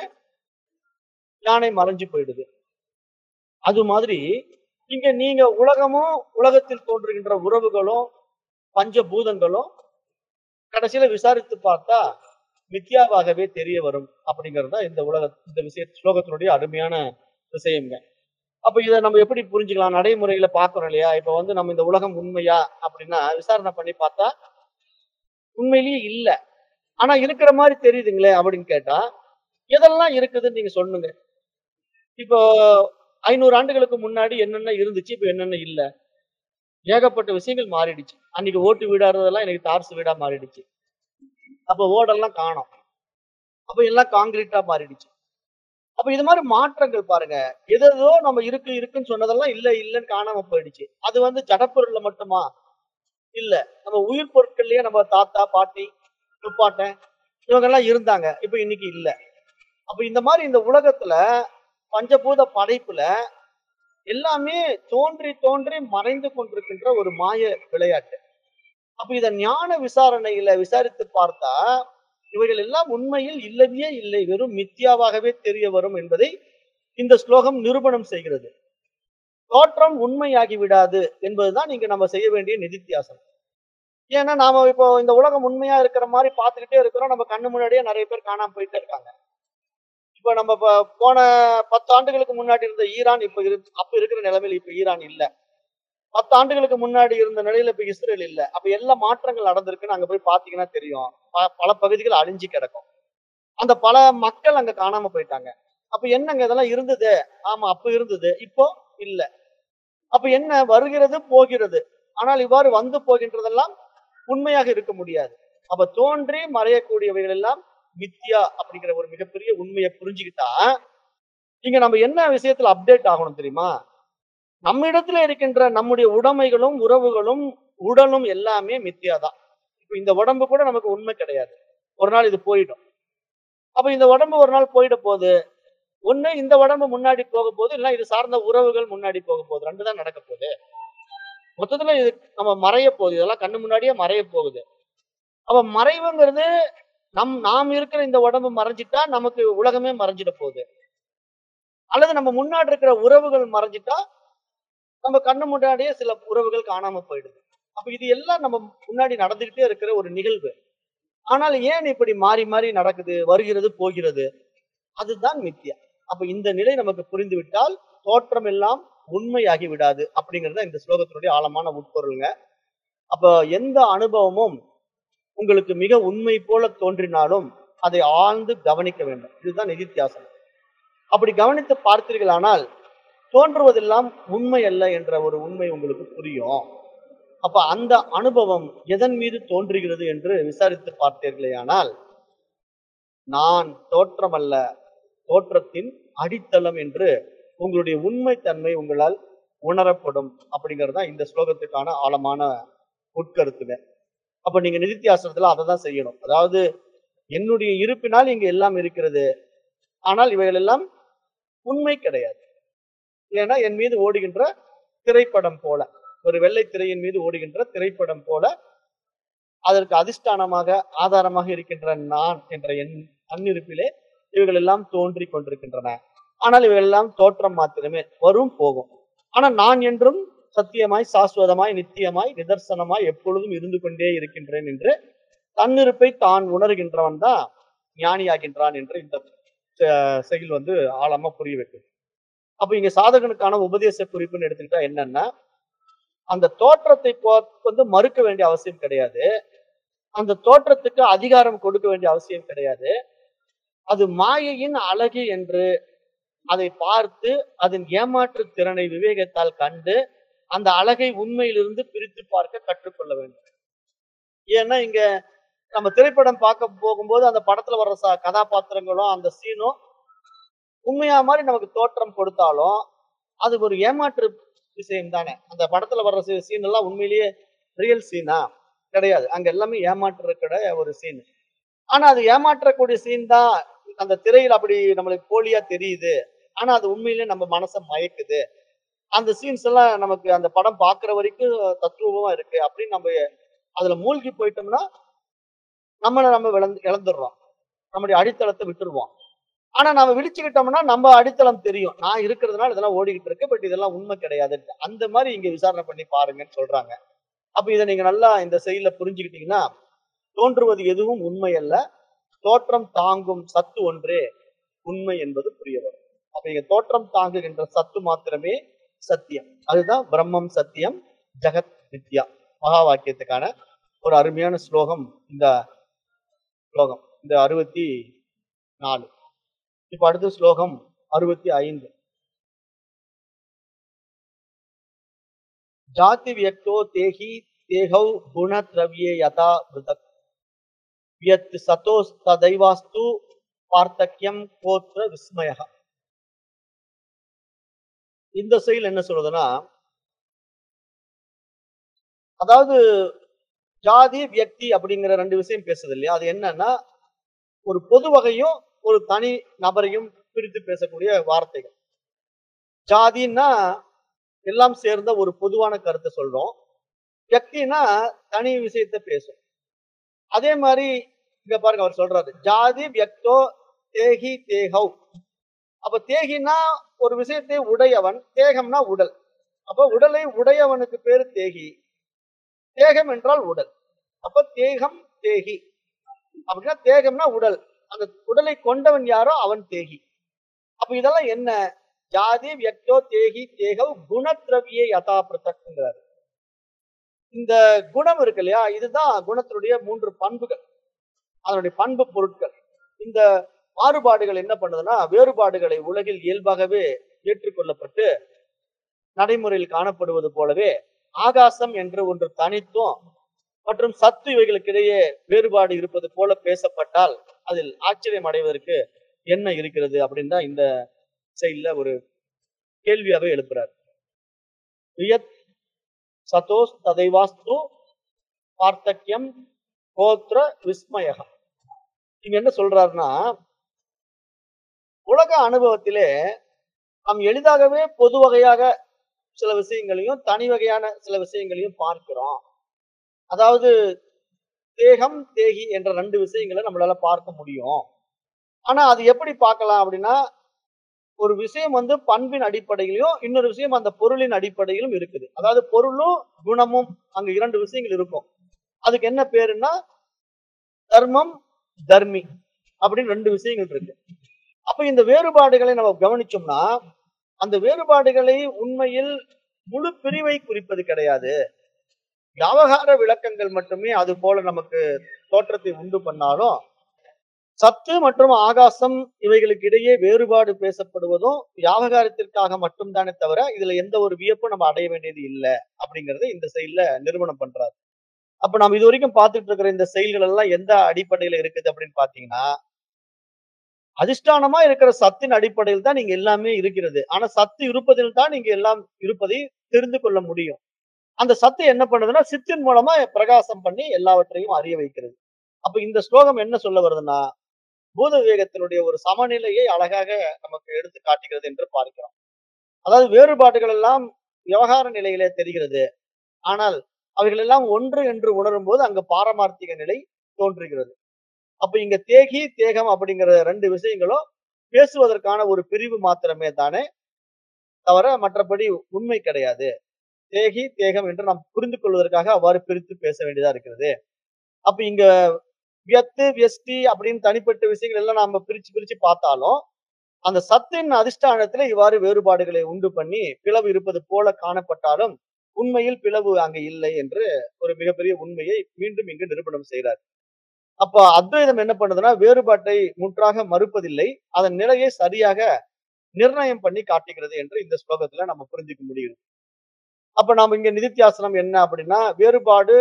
Speaker 1: யானை மறைஞ்சு போயிடுது அது மாதிரி இங்க நீங்க உலகமும் உலகத்தில் தோன்றுகின்ற உறவுகளும் பஞ்சபூதங்களும் கடைசியில விசாரித்து பார்த்தா மித்யாவாகவே தெரிய வரும் அப்படிங்கிறது தான் இந்த உலக இந்த விஷய ஸ்லோகத்தினுடைய அருமையான விஷயங்க அப்ப இதை நம்ம எப்படி புரிஞ்சுக்கலாம் நடைமுறையில பாக்குறோம் இல்லையா இப்ப வந்து நம்ம இந்த உலகம் உண்மையா அப்படின்னா விசாரணை பண்ணி பார்த்தா உண்மையிலேயே இல்ல ஆனா இருக்கிற மாதிரி தெரியுதுங்களே அப்படின்னு கேட்டா எதெல்லாம் இருக்குதுன்னு நீங்க சொல்லுங்க இப்போ ஐநூறு ஆண்டுகளுக்கு முன்னாடி என்னென்ன இருந்துச்சு இப்ப என்னென்ன இல்ல ஏகப்பட்ட விஷயங்கள் மாறிடுச்சு அன்னைக்கு ஓட்டு வீடா இருந்ததெல்லாம் இன்னைக்கு தார்சு வீடா மாறிடுச்சு அப்ப ஓடெல்லாம் காணோம் அப்ப எல்லாம் காங்கிரீட்டா மாறிடுச்சு அப்ப இது மாதிரி மாற்றங்கள் பாருங்க எதோ நம்ம இருக்கு இருக்குன்னு சொன்னதெல்லாம் இல்ல இல்லன்னு காணாம போயிடுச்சு அது வந்து ஜடப்பொருள்ல மட்டுமா இல்ல நம்ம உயிர் பொருட்கள்லயே நம்ம தாத்தா பாட்டி துப்பாட்டன் இவங்க எல்லாம் இருந்தாங்க இப்ப இன்னைக்கு இல்ல அப்ப இந்த மாதிரி இந்த உலகத்துல பஞ்சபூத படைப்புல எல்லாமே தோன்றி தோன்றி மறைந்து கொண்டிருக்கின்ற ஒரு மாய விளையாட்டு அப்ப இத ஞான விசாரணையில விசாரித்து பார்த்தா இவைகள் எல்லாம் உண்மையில் இல்லவே இல்லை வெறும் மித்யாவாகவே தெரிய வரும் என்பதை இந்த ஸ்லோகம் நிரூபணம் செய்கிறது தோற்றம் உண்மையாகி விடாது என்பதுதான் இங்க நம்ம செய்ய வேண்டிய நிதித்தியாசம் ஏன்னா நாம இப்போ இந்த உலகம் உண்மையா இருக்கிற மாதிரி பார்த்துக்கிட்டே இருக்கிறோம் நம்ம கண்ணு முன்னாடியே நிறைய பேர் காணாம போயிட்டே இருக்காங்க இப்ப நம்ம ப- போன பத்து ஆண்டுகளுக்கு முன்னாடி இருந்த ஈரான் இப்ப இரு அப்ப இருக்கிற நிலைமையில இப்ப ஈரான் இல்ல பத்து ஆண்டுகளுக்கு முன்னாடி இருந்த நிலையில இப்ப இஸ்ரேல் இல்ல அப்ப எல்லா மாற்றங்கள் நடந்திருக்குன்னு அங்க போய் பாத்தீங்கன்னா தெரியும் ப- பல பகுதிகள் அழிஞ்சு கிடக்கும் அந்த பல மக்கள் அங்க காணாம போயிட்டாங்க அப்ப என்னங்க இதெல்லாம் இருந்தது ஆமா அப்ப இருந்தது இப்போ இல்ல அப்ப என்ன வருகிறது போகிறது ஆனால் இவ்வாறு வந்து போகின்றதெல்லாம் உண்மையாக இருக்க முடியாது அப்ப தோன்றி மறையக்கூடியவைகள் எல்லாம் மித்யா அப்படிங்கிற ஒரு மிகப்பெரிய உண்மையை புரிஞ்சுக்கிட்டா இங்க நம்ம என்ன விஷயத்துல அப்டேட் ஆகணும் தெரியுமா நம்ம இடத்துல இருக்கின்ற நம்முடைய உடைமைகளும் உறவுகளும் உடலும் எல்லாமே மித்தியா தான் இப்ப இந்த உடம்பு கூட நமக்கு உண்மை கிடையாது ஒரு நாள் இது போயிடும் அப்ப இந்த உடம்பு ஒரு நாள் போயிட போகுது ஒண்ணு இந்த உடம்பு முன்னாடி போக போகுது இல்ல இது சார்ந்த உறவுகள் முன்னாடி போக போகுது ரெண்டு தான் நடக்க போகுது மொத்தத்துல இது நம்ம மறைய போகுது இதெல்லாம் கண்ணு முன்னாடியே மறைய போகுது அப்ப மறைவுங்கிறது நம் நாம் இருக்கிற இந்த உடம்பு மறைஞ்சிட்டா நமக்கு உலகமே மறைஞ்சிட போகுது அல்லது நம்ம முன்னாடி இருக்கிற உறவுகள் மறைஞ்சிட்டா நம்ம கண்ணு முன்னாடியே சில உறவுகள் காணாம போயிடுது அப்ப இது எல்லாம் நம்ம முன்னாடி நடந்துகிட்டே இருக்கிற ஒரு நிகழ்வு ஆனால் ஏன் இப்படி மாறி மாறி நடக்குது வருகிறது போகிறது அதுதான் மித்தியா அப்ப இந்த நிலை நமக்கு புரிந்து விட்டால் தோற்றம் எல்லாம் உண்மையாகி விடாது அப்படிங்கிறது இந்த ஸ்லோகத்தினுடைய ஆழமான உட்பொருளுங்க அப்ப எந்த அனுபவமும் உங்களுக்கு மிக உண்மை போல தோன்றினாலும் அதை ஆழ்ந்து கவனிக்க வேண்டும் இதுதான் நிதித்தியாசனம் அப்படி கவனித்து பார்த்தீர்களானால் தோன்றுவதெல்லாம் உண்மை அல்ல என்ற ஒரு உண்மை உங்களுக்கு புரியும் அப்ப அந்த அனுபவம் எதன் மீது தோன்றுகிறது என்று விசாரித்து பார்த்தீர்களேயானால் நான் தோற்றம் அல்ல தோற்றத்தின் அடித்தளம் என்று உங்களுடைய உண்மைத்தன்மை உங்களால் உணரப்படும் அப்படிங்கிறது தான் இந்த ஸ்லோகத்துக்கான ஆழமான உட்கருத்துங்க அப்ப நீங்க நிதித்தியாசனத்துல அதை தான் செய்யணும் அதாவது என்னுடைய இருப்பினால் இங்க எல்லாம் இருக்கிறது ஆனால் இவைகள் எல்லாம் உண்மை கிடையாது ஏன்னா என் மீது ஓடுகின்ற திரைப்படம் போல ஒரு வெள்ளை திரையின் மீது ஓடுகின்ற திரைப்படம் போல அதற்கு அதிஷ்டானமாக ஆதாரமாக இருக்கின்ற நான் என்ற என் அந்நிருப்பிலே இவைகள் எல்லாம் தோன்றி கொண்டிருக்கின்றன ஆனால் இவைகள் எல்லாம் தோற்றம் மாத்திரமே வரும் போகும் ஆனா நான் என்றும் சத்தியமாய் சாஸ்வதமாய் நித்தியமாய் நிதர்சனமாய் எப்பொழுதும் இருந்து கொண்டே இருக்கின்றேன் என்று தன்னிருப்பை தான் உணர்கின்றவன் தான் ஞானியாகின்றான் என்று இந்த அஹ், செயல் வந்து ஆழமா புரிய வைக்குது அப்ப இங்க சாதகனுக்கான உபதேச குறிப்புன்னு எடுத்துக்கிட்டா என்னன்னா அந்த தோற்றத்தை போ- வந்து மறுக்க வேண்டிய அவசியம் கிடையாது அந்த தோற்றத்துக்கு அதிகாரம் கொடுக்க வேண்டிய அவசியம் கிடையாது அது மாயையின் அழகு என்று அதை பார்த்து அதன் ஏமாற்று திறனை விவேகத்தால் கண்டு அந்த அழகை உண்மையிலிருந்து பிரித்து பார்க்க கற்றுக்கொள்ள வேண்டும் ஏன்னா இங்க நம்ம திரைப்படம் பார்க்க போகும்போது அந்த படத்துல வர்ற ச- கதாபாத்திரங்களும் அந்த சீனும் உண்மையா மாதிரி நமக்கு தோற்றம் கொடுத்தாலும் அது ஒரு ஏமாற்று விஷயம் தானே அந்த படத்துல வர்ற சீன் எல்லாம் உண்மையிலேயே ரியல் சீனா கிடையாது அங்க எல்லாமே ஏமாற்றுற ஒரு சீன் ஆனா அது ஏமாற்றக்கூடிய சீன் தான் அந்த திரையில் அப்படி நம்மளுக்கு போலியா தெரியுது ஆனா அது உண்மையிலேயே நம்ம மனசை மயக்குது அந்த சீன்ஸ் எல்லாம் நமக்கு அந்த படம் பார்க்குற வரைக்கும் தத்துவமா இருக்கு அப்படின்னு நம்ம அதுல மூழ்கி போயிட்டோம்னா நம்மளை நம்ம இழந்து இழந்துடுறோம் நம்முடைய அடித்தளத்தை விட்டுருவோம் ஆனா நம்ம விழிச்சுக்கிட்டோம்னா நம்ம அடித்தளம் தெரியும் நான் இருக்கிறதுனால இதெல்லாம் ஓடிக்கிட்டு இருக்கு பட் இதெல்லாம் உண்மை கிடையாது அந்த மாதிரி இங்க விசாரணை பண்ணி பாருங்கன்னு சொல்றாங்க அப்ப இதை நீங்க நல்லா இந்த செயல புரிஞ்சுக்கிட்டீங்கன்னா தோன்றுவது எதுவும் உண்மை அல்ல தோற்றம் தாங்கும் சத்து ஒன்றே உண்மை என்பது புரிய வரும் அப்ப இங்க தோற்றம் தாங்குகின்ற சத்து மாத்திரமே சத்தியம் அதுதான் பிரம்மம் சத்தியம் ஜெகத் நித்யா மகா வாக்கியத்துக்கான ஒரு அருமையான ஸ்லோகம் இந்த ஸ்லோகம் இந்த அறுபத்தி நாலு இப்ப அடுத்த ஸ்லோகம் அறுபத்தி ஐந்து ஜாதி வியக்தோ தேஹி தேகௌ குண திரவியே யதா விருதக் வியத் சதோ ததைவாஸ்து பார்த்தக்கியம் கோத்ர விஸ்மய இந்த செயல் என்ன சொல்றதுன்னா அதாவது ஜாதி வியக்தி அப்படிங்கிற ரெண்டு விஷயம் பேசுது இல்லையா அது என்னன்னா ஒரு பொது வகையும் ஒரு தனி நபரையும் பிரித்து பேசக்கூடிய வார்த்தைகள் ஜாதின்னா எல்லாம் சேர்ந்த ஒரு பொதுவான கருத்தை சொல்றோம் வியக்தினா தனி விஷயத்தை பேசும் அதே மாதிரி இங்க பாருங்க அவர் சொல்றாரு ஜாதி வியக்தோ தேகி தேகௌ அப்ப தேகினா ஒரு விஷயத்தை உடையவன் தேகம்னா உடல் அப்ப உடலை உடையவனுக்கு பேரு தேகி தேகம் என்றால் உடல் அப்ப தேகம் தேகி அப்படின்னா தேகம்னா உடல் அந்த உடலை கொண்டவன் யாரோ அவன் தேகி அப்ப இதெல்லாம் என்ன ஜாதி வியக்தோ தேகி தேகவ் குணத்ரவியே யதா பிரதக்ங்கிறார் இந்த குணம் இருக்கு இல்லையா இதுதான் குணத்தினுடைய மூன்று பண்புகள் அதனுடைய பண்பு பொருட்கள் இந்த மாறுபாடுகள் என்ன பண்ணுதுன்னா வேறுபாடுகளை உலகில் இயல்பாகவே ஏற்றுக்கொள்ளப்பட்டு நடைமுறையில் காணப்படுவது போலவே ஆகாசம் என்று ஒன்று தனித்தும் மற்றும் சத்து இவைகளுக்கிடையே வேறுபாடு இருப்பது போல பேசப்பட்டால் அதில் ஆச்சரியம் அடைவதற்கு என்ன இருக்கிறது அப்படின்னு தான் இந்த செயல்ல ஒரு கேள்வியாவே எழுப்புறார் வியத் சதோஸ் ததைவாஸ்து பார்த்தக்கியம் கோத்ர விஸ்மயகம் இங்க என்ன சொல்றாருன்னா உலக அனுபவத்திலே நாம் எளிதாகவே பொது வகையாக சில விஷயங்களையும் தனி வகையான சில விஷயங்களையும் பார்க்கிறோம் அதாவது தேகம் தேகி என்ற ரெண்டு விஷயங்களை நம்மளால பார்க்க முடியும் ஆனா அது எப்படி பார்க்கலாம் அப்படின்னா ஒரு விஷயம் வந்து பண்பின் அடிப்படையிலும் இன்னொரு விஷயம் அந்த பொருளின் அடிப்படையிலும் இருக்குது அதாவது பொருளும் குணமும் அங்க இரண்டு விஷயங்கள் இருக்கும் அதுக்கு என்ன பேருன்னா தர்மம் தர்மி அப்படின்னு ரெண்டு விஷயங்கள் இருக்கு அப்ப இந்த வேறுபாடுகளை நம்ம கவனிச்சோம்னா அந்த வேறுபாடுகளை உண்மையில் முழு பிரிவை குறிப்பது கிடையாது வியாபகார விளக்கங்கள் மட்டுமே அது போல நமக்கு தோற்றத்தை உண்டு பண்ணாலும் சத்து மற்றும் ஆகாசம் இவைகளுக்கு இடையே வேறுபாடு பேசப்படுவதும் வியாபகாரத்திற்காக மட்டும்தானே தவிர இதுல எந்த ஒரு வியப்பும் நம்ம அடைய வேண்டியது இல்லை அப்படிங்கறத இந்த செயல்ல நிறுவனம் பண்றாரு அப்ப நம்ம இது வரைக்கும் பார்த்துட்டு இருக்கிற இந்த செயல்கள் எல்லாம் எந்த அடிப்படையில இருக்குது அப்படின்னு பாத்தீங்கன்னா அதிஷ்டானமா இருக்கிற சத்தின் அடிப்படையில் தான் நீங்க எல்லாமே இருக்கிறது ஆனா சத்து இருப்பதில் தான் நீங்க எல்லாம் இருப்பதை தெரிந்து கொள்ள முடியும் அந்த சத்து என்ன பண்ணுதுன்னா சித்தின் மூலமா பிரகாசம் பண்ணி எல்லாவற்றையும் அறிய வைக்கிறது அப்ப இந்த ஸ்லோகம் என்ன சொல்ல வருதுன்னா பூத விவேகத்தினுடைய ஒரு சமநிலையை அழகாக நமக்கு எடுத்து காட்டுகிறது என்று பார்க்கிறோம் அதாவது வேறுபாடுகள் எல்லாம் விவகார நிலையிலே தெரிகிறது ஆனால் அவைகள் எல்லாம் ஒன்று என்று உணரும் போது அங்கு பாரமார்த்திக நிலை தோன்றுகிறது அப்ப இங்க தேகி தேகம் அப்படிங்கிற ரெண்டு விஷயங்களும் பேசுவதற்கான ஒரு பிரிவு மாத்திரமே தானே தவிர மற்றபடி உண்மை கிடையாது தேகி தேகம் என்று நாம் புரிந்து கொள்வதற்காக அவ்வாறு பிரித்து பேச வேண்டியதா இருக்கிறது அப்ப இங்க வியத்து வியஸ்டி அப்படின்னு தனிப்பட்ட விஷயங்கள் எல்லாம் நாம பிரிச்சு பிரிச்சு பார்த்தாலும் அந்த சத்தின் அதிஷ்டானத்துல இவ்வாறு வேறுபாடுகளை உண்டு பண்ணி பிளவு இருப்பது போல காணப்பட்டாலும் உண்மையில் பிளவு அங்க இல்லை என்று ஒரு மிகப்பெரிய உண்மையை மீண்டும் இங்கு நிரூபணம் செய்கிறார் அப்ப அத்வைதம் என்ன பண்ணுதுன்னா வேறுபாட்டை முற்றாக மறுப்பதில்லை அதன் நிலையை சரியாக நிர்ணயம் பண்ணி காட்டுகிறது என்று இந்த ஸ்லோகத்துல நம்ம புரிஞ்சுக்க முடியுது அப்ப நாம இங்க நிதித்தியாசனம் என்ன அப்படின்னா வேறுபாடு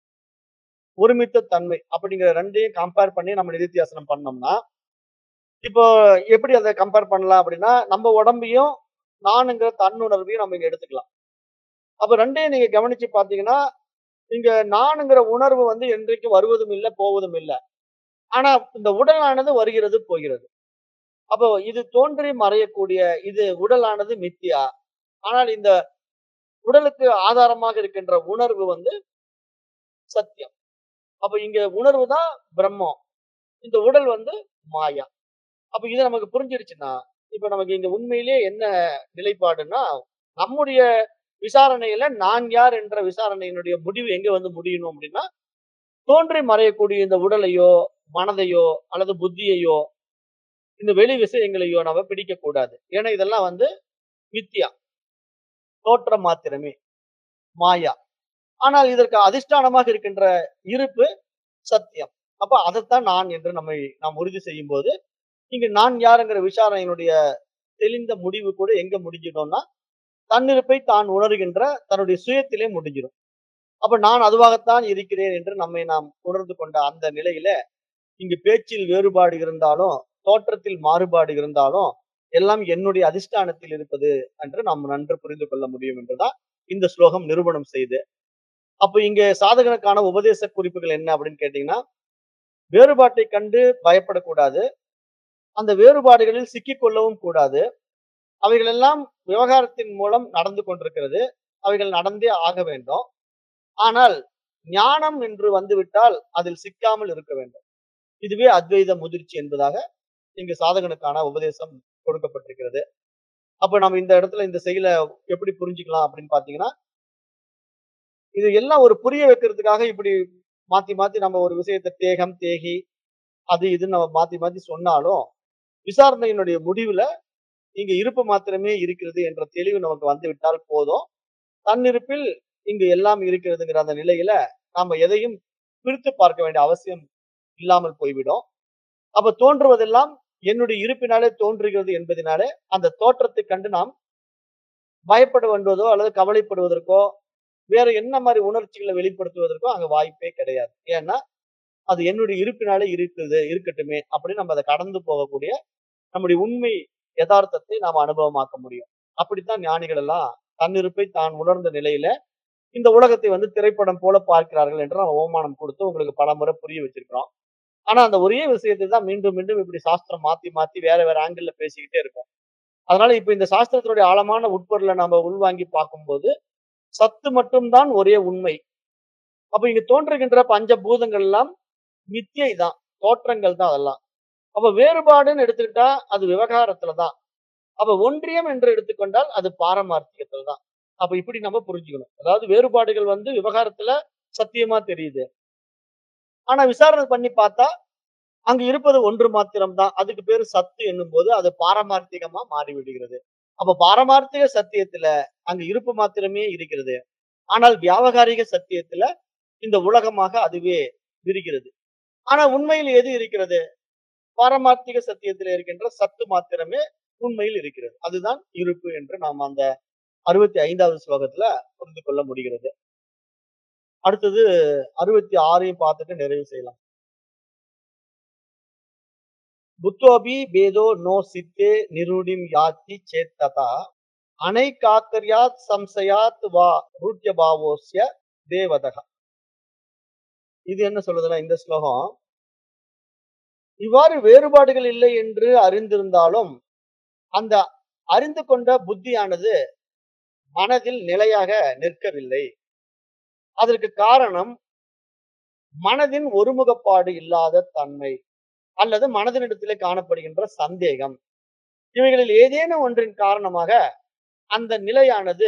Speaker 1: ஒருமித்த தன்மை அப்படிங்கிற ரெண்டையும் கம்பேர் பண்ணி நம்ம நிதித்தியாசனம் பண்ணோம்னா இப்போ எப்படி அதை கம்பேர் பண்ணலாம் அப்படின்னா நம்ம உடம்பையும் நானுங்கிற தன்னுணர்வையும் நம்ம இங்க எடுத்துக்கலாம் அப்ப ரெண்டையும் நீங்க கவனிச்சு பாத்தீங்கன்னா இங்க நானுங்கிற உணர்வு வந்து என்றைக்கு வருவதும் இல்லை போவதும் இல்லை ஆனா இந்த உடலானது வருகிறது போகிறது அப்போ இது தோன்றி மறையக்கூடிய இது உடலானது மித்தியா ஆனால் இந்த உடலுக்கு ஆதாரமாக இருக்கின்ற உணர்வு வந்து சத்தியம் அப்ப இங்க உணர்வு தான் பிரம்மம் இந்த உடல் வந்து மாயா அப்ப இது நமக்கு புரிஞ்சிருச்சுன்னா இப்ப நமக்கு இங்க உண்மையிலேயே என்ன நிலைப்பாடுன்னா நம்முடைய விசாரணையில நான் யார் என்ற விசாரணையினுடைய முடிவு எங்க வந்து முடியணும் அப்படின்னா தோன்றி மறையக்கூடிய இந்த உடலையோ மனதையோ அல்லது புத்தியையோ இந்த வெளி விஷயங்களையோ நம்ம பிடிக்க கூடாது ஏன்னா இதெல்லாம் வந்து மித்தியா தோற்றம் மாத்திரமே மாயா ஆனால் இதற்கு அதிஷ்டானமாக இருக்கின்ற இருப்பு சத்தியம் அப்ப அதைத்தான் நான் என்று நம்மை நாம் உறுதி செய்யும் போது இங்கு நான் யாருங்கிற விசாரணையினுடைய தெளிந்த முடிவு கூட எங்க முடிஞ்சிடும்னா தன்னிருப்பை தான் உணர்கின்ற தன்னுடைய சுயத்திலே முடிஞ்சிடும் அப்ப நான் அதுவாகத்தான் இருக்கிறேன் என்று நம்மை நாம் உணர்ந்து கொண்ட அந்த நிலையில இங்கு பேச்சில் வேறுபாடு இருந்தாலும் தோற்றத்தில் மாறுபாடு இருந்தாலும் எல்லாம் என்னுடைய அதிஷ்டானத்தில் இருப்பது என்று நாம் நன்று புரிந்து கொள்ள முடியும் என்றுதான் இந்த ஸ்லோகம் நிரூபணம் செய்து அப்ப இங்க சாதகனுக்கான உபதேச குறிப்புகள் என்ன அப்படின்னு கேட்டீங்கன்னா வேறுபாட்டை கண்டு பயப்படக்கூடாது அந்த வேறுபாடுகளில் சிக்கிக் கொள்ளவும் கூடாது அவைகள் எல்லாம் விவகாரத்தின் மூலம் நடந்து கொண்டிருக்கிறது அவைகள் நடந்தே ஆக வேண்டும் ஆனால் ஞானம் என்று வந்துவிட்டால் அதில் சிக்காமல் இருக்க வேண்டும் இதுவே அத்வைத முதிர்ச்சி என்பதாக இங்கு சாதகனுக்கான உபதேசம் கொடுக்கப்பட்டிருக்கிறது அப்ப நம்ம இந்த இடத்துல இந்த செயலை எப்படி புரிஞ்சுக்கலாம் அப்படின்னு பாத்தீங்கன்னா இது எல்லாம் ஒரு புரிய வைக்கிறதுக்காக இப்படி மாத்தி மாத்தி நம்ம ஒரு விஷயத்தை தேகம் தேகி அது இதுன்னு நம்ம மாத்தி மாத்தி சொன்னாலும் விசாரணையினுடைய முடிவுல இங்க இருப்பு மாத்திரமே இருக்கிறது என்ற தெளிவு நமக்கு வந்து விட்டால் போதும் தன்னிருப்பில் இங்கு எல்லாம் இருக்கிறதுங்கிற அந்த நிலையில நாம எதையும் பிரித்து பார்க்க வேண்டிய அவசியம் இல்லாமல் போய்விடும் அப்ப தோன்றுவதெல்லாம் என்னுடைய இருப்பினாலே தோன்றுகிறது என்பதனாலே அந்த தோற்றத்தை கண்டு நாம் பயப்பட வேண்டுவதோ அல்லது கவலைப்படுவதற்கோ வேற என்ன மாதிரி உணர்ச்சிகளை வெளிப்படுத்துவதற்கோ அங்க வாய்ப்பே கிடையாது ஏன்னா அது என்னுடைய இருப்பினாலே இருக்குது இருக்கட்டுமே அப்படின்னு நம்ம அதை கடந்து போகக்கூடிய நம்முடைய உண்மை யதார்த்தத்தை நாம் அனுபவமாக்க முடியும் அப்படித்தான் ஞானிகள் எல்லாம் தன்னிருப்பை தான் உணர்ந்த நிலையில இந்த உலகத்தை வந்து திரைப்படம் போல பார்க்கிறார்கள் என்று நம்ம ஓமானம் கொடுத்து உங்களுக்கு பல முறை புரிய வச்சிருக்கிறோம் ஆனா அந்த ஒரே விஷயத்தை தான் மீண்டும் மீண்டும் இப்படி சாஸ்திரம் மாத்தி மாத்தி வேற வேற ஆங்கிள் பேசிக்கிட்டே இருக்கும் அதனால இப்ப இந்த சாஸ்திரத்தினுடைய ஆழமான உட்பொருளை நம்ம உள்வாங்கி பார்க்கும்போது சத்து மட்டும்தான் ஒரே உண்மை அப்ப இங்க தோன்றுகின்ற பஞ்சபூதங்கள் எல்லாம் மித்தியை தான் தோற்றங்கள் தான் அதெல்லாம் அப்ப வேறுபாடுன்னு எடுத்துக்கிட்டா அது விவகாரத்துல தான் அப்ப ஒன்றியம் என்று எடுத்துக்கொண்டால் அது பாரமார்த்திகத்துல தான் அப்ப இப்படி நம்ம புரிஞ்சுக்கணும் அதாவது வேறுபாடுகள் வந்து விவகாரத்துல சத்தியமா தெரியுது ஆனா விசாரணை பண்ணி பார்த்தா அங்க இருப்பது ஒன்று மாத்திரம் தான் அதுக்கு பேரு சத்து என்னும் போது அது பாரமார்த்திகமா மாறிவிடுகிறது அப்ப பாரமார்த்திக சத்தியத்துல அங்க இருப்பு மாத்திரமே இருக்கிறது ஆனால் வியாபகாரிக சத்தியத்துல இந்த உலகமாக அதுவே விரிகிறது ஆனா உண்மையில் எது இருக்கிறது பாரமார்த்திக சத்தியத்தில் இருக்கின்ற சத்து மாத்திரமே உண்மையில் இருக்கிறது அதுதான் இருப்பு என்று நாம் அந்த அறுபத்தி ஐந்தாவது ஸ்லோகத்துல புரிந்து கொள்ள முடிகிறது அடுத்தது அறுபத்தி ஆறையும் பார்த்துட்டு நிறைவு செய்யலாம் புத்தோபி பேதோ நோ சித்தே நிருடிம் யாத்தி சேத்ததா அனைகாக்கர்யாத் சம்சயாத் வா ரூட்யபாவோஸ்ய தேவதக இது என்ன சொல்லுதுன்னா இந்த ஸ்லோகம் இவ்வாறு வேறுபாடுகள் இல்லை என்று அறிந்திருந்தாலும் அந்த அறிந்து கொண்ட புத்தியானது மனதில் நிலையாக நிற்கவில்லை அதற்கு காரணம் மனதின் ஒருமுகப்பாடு இல்லாத தன்மை அல்லது மனதினிடத்திலே காணப்படுகின்ற சந்தேகம் இவைகளில் ஏதேனும் ஒன்றின் காரணமாக அந்த நிலையானது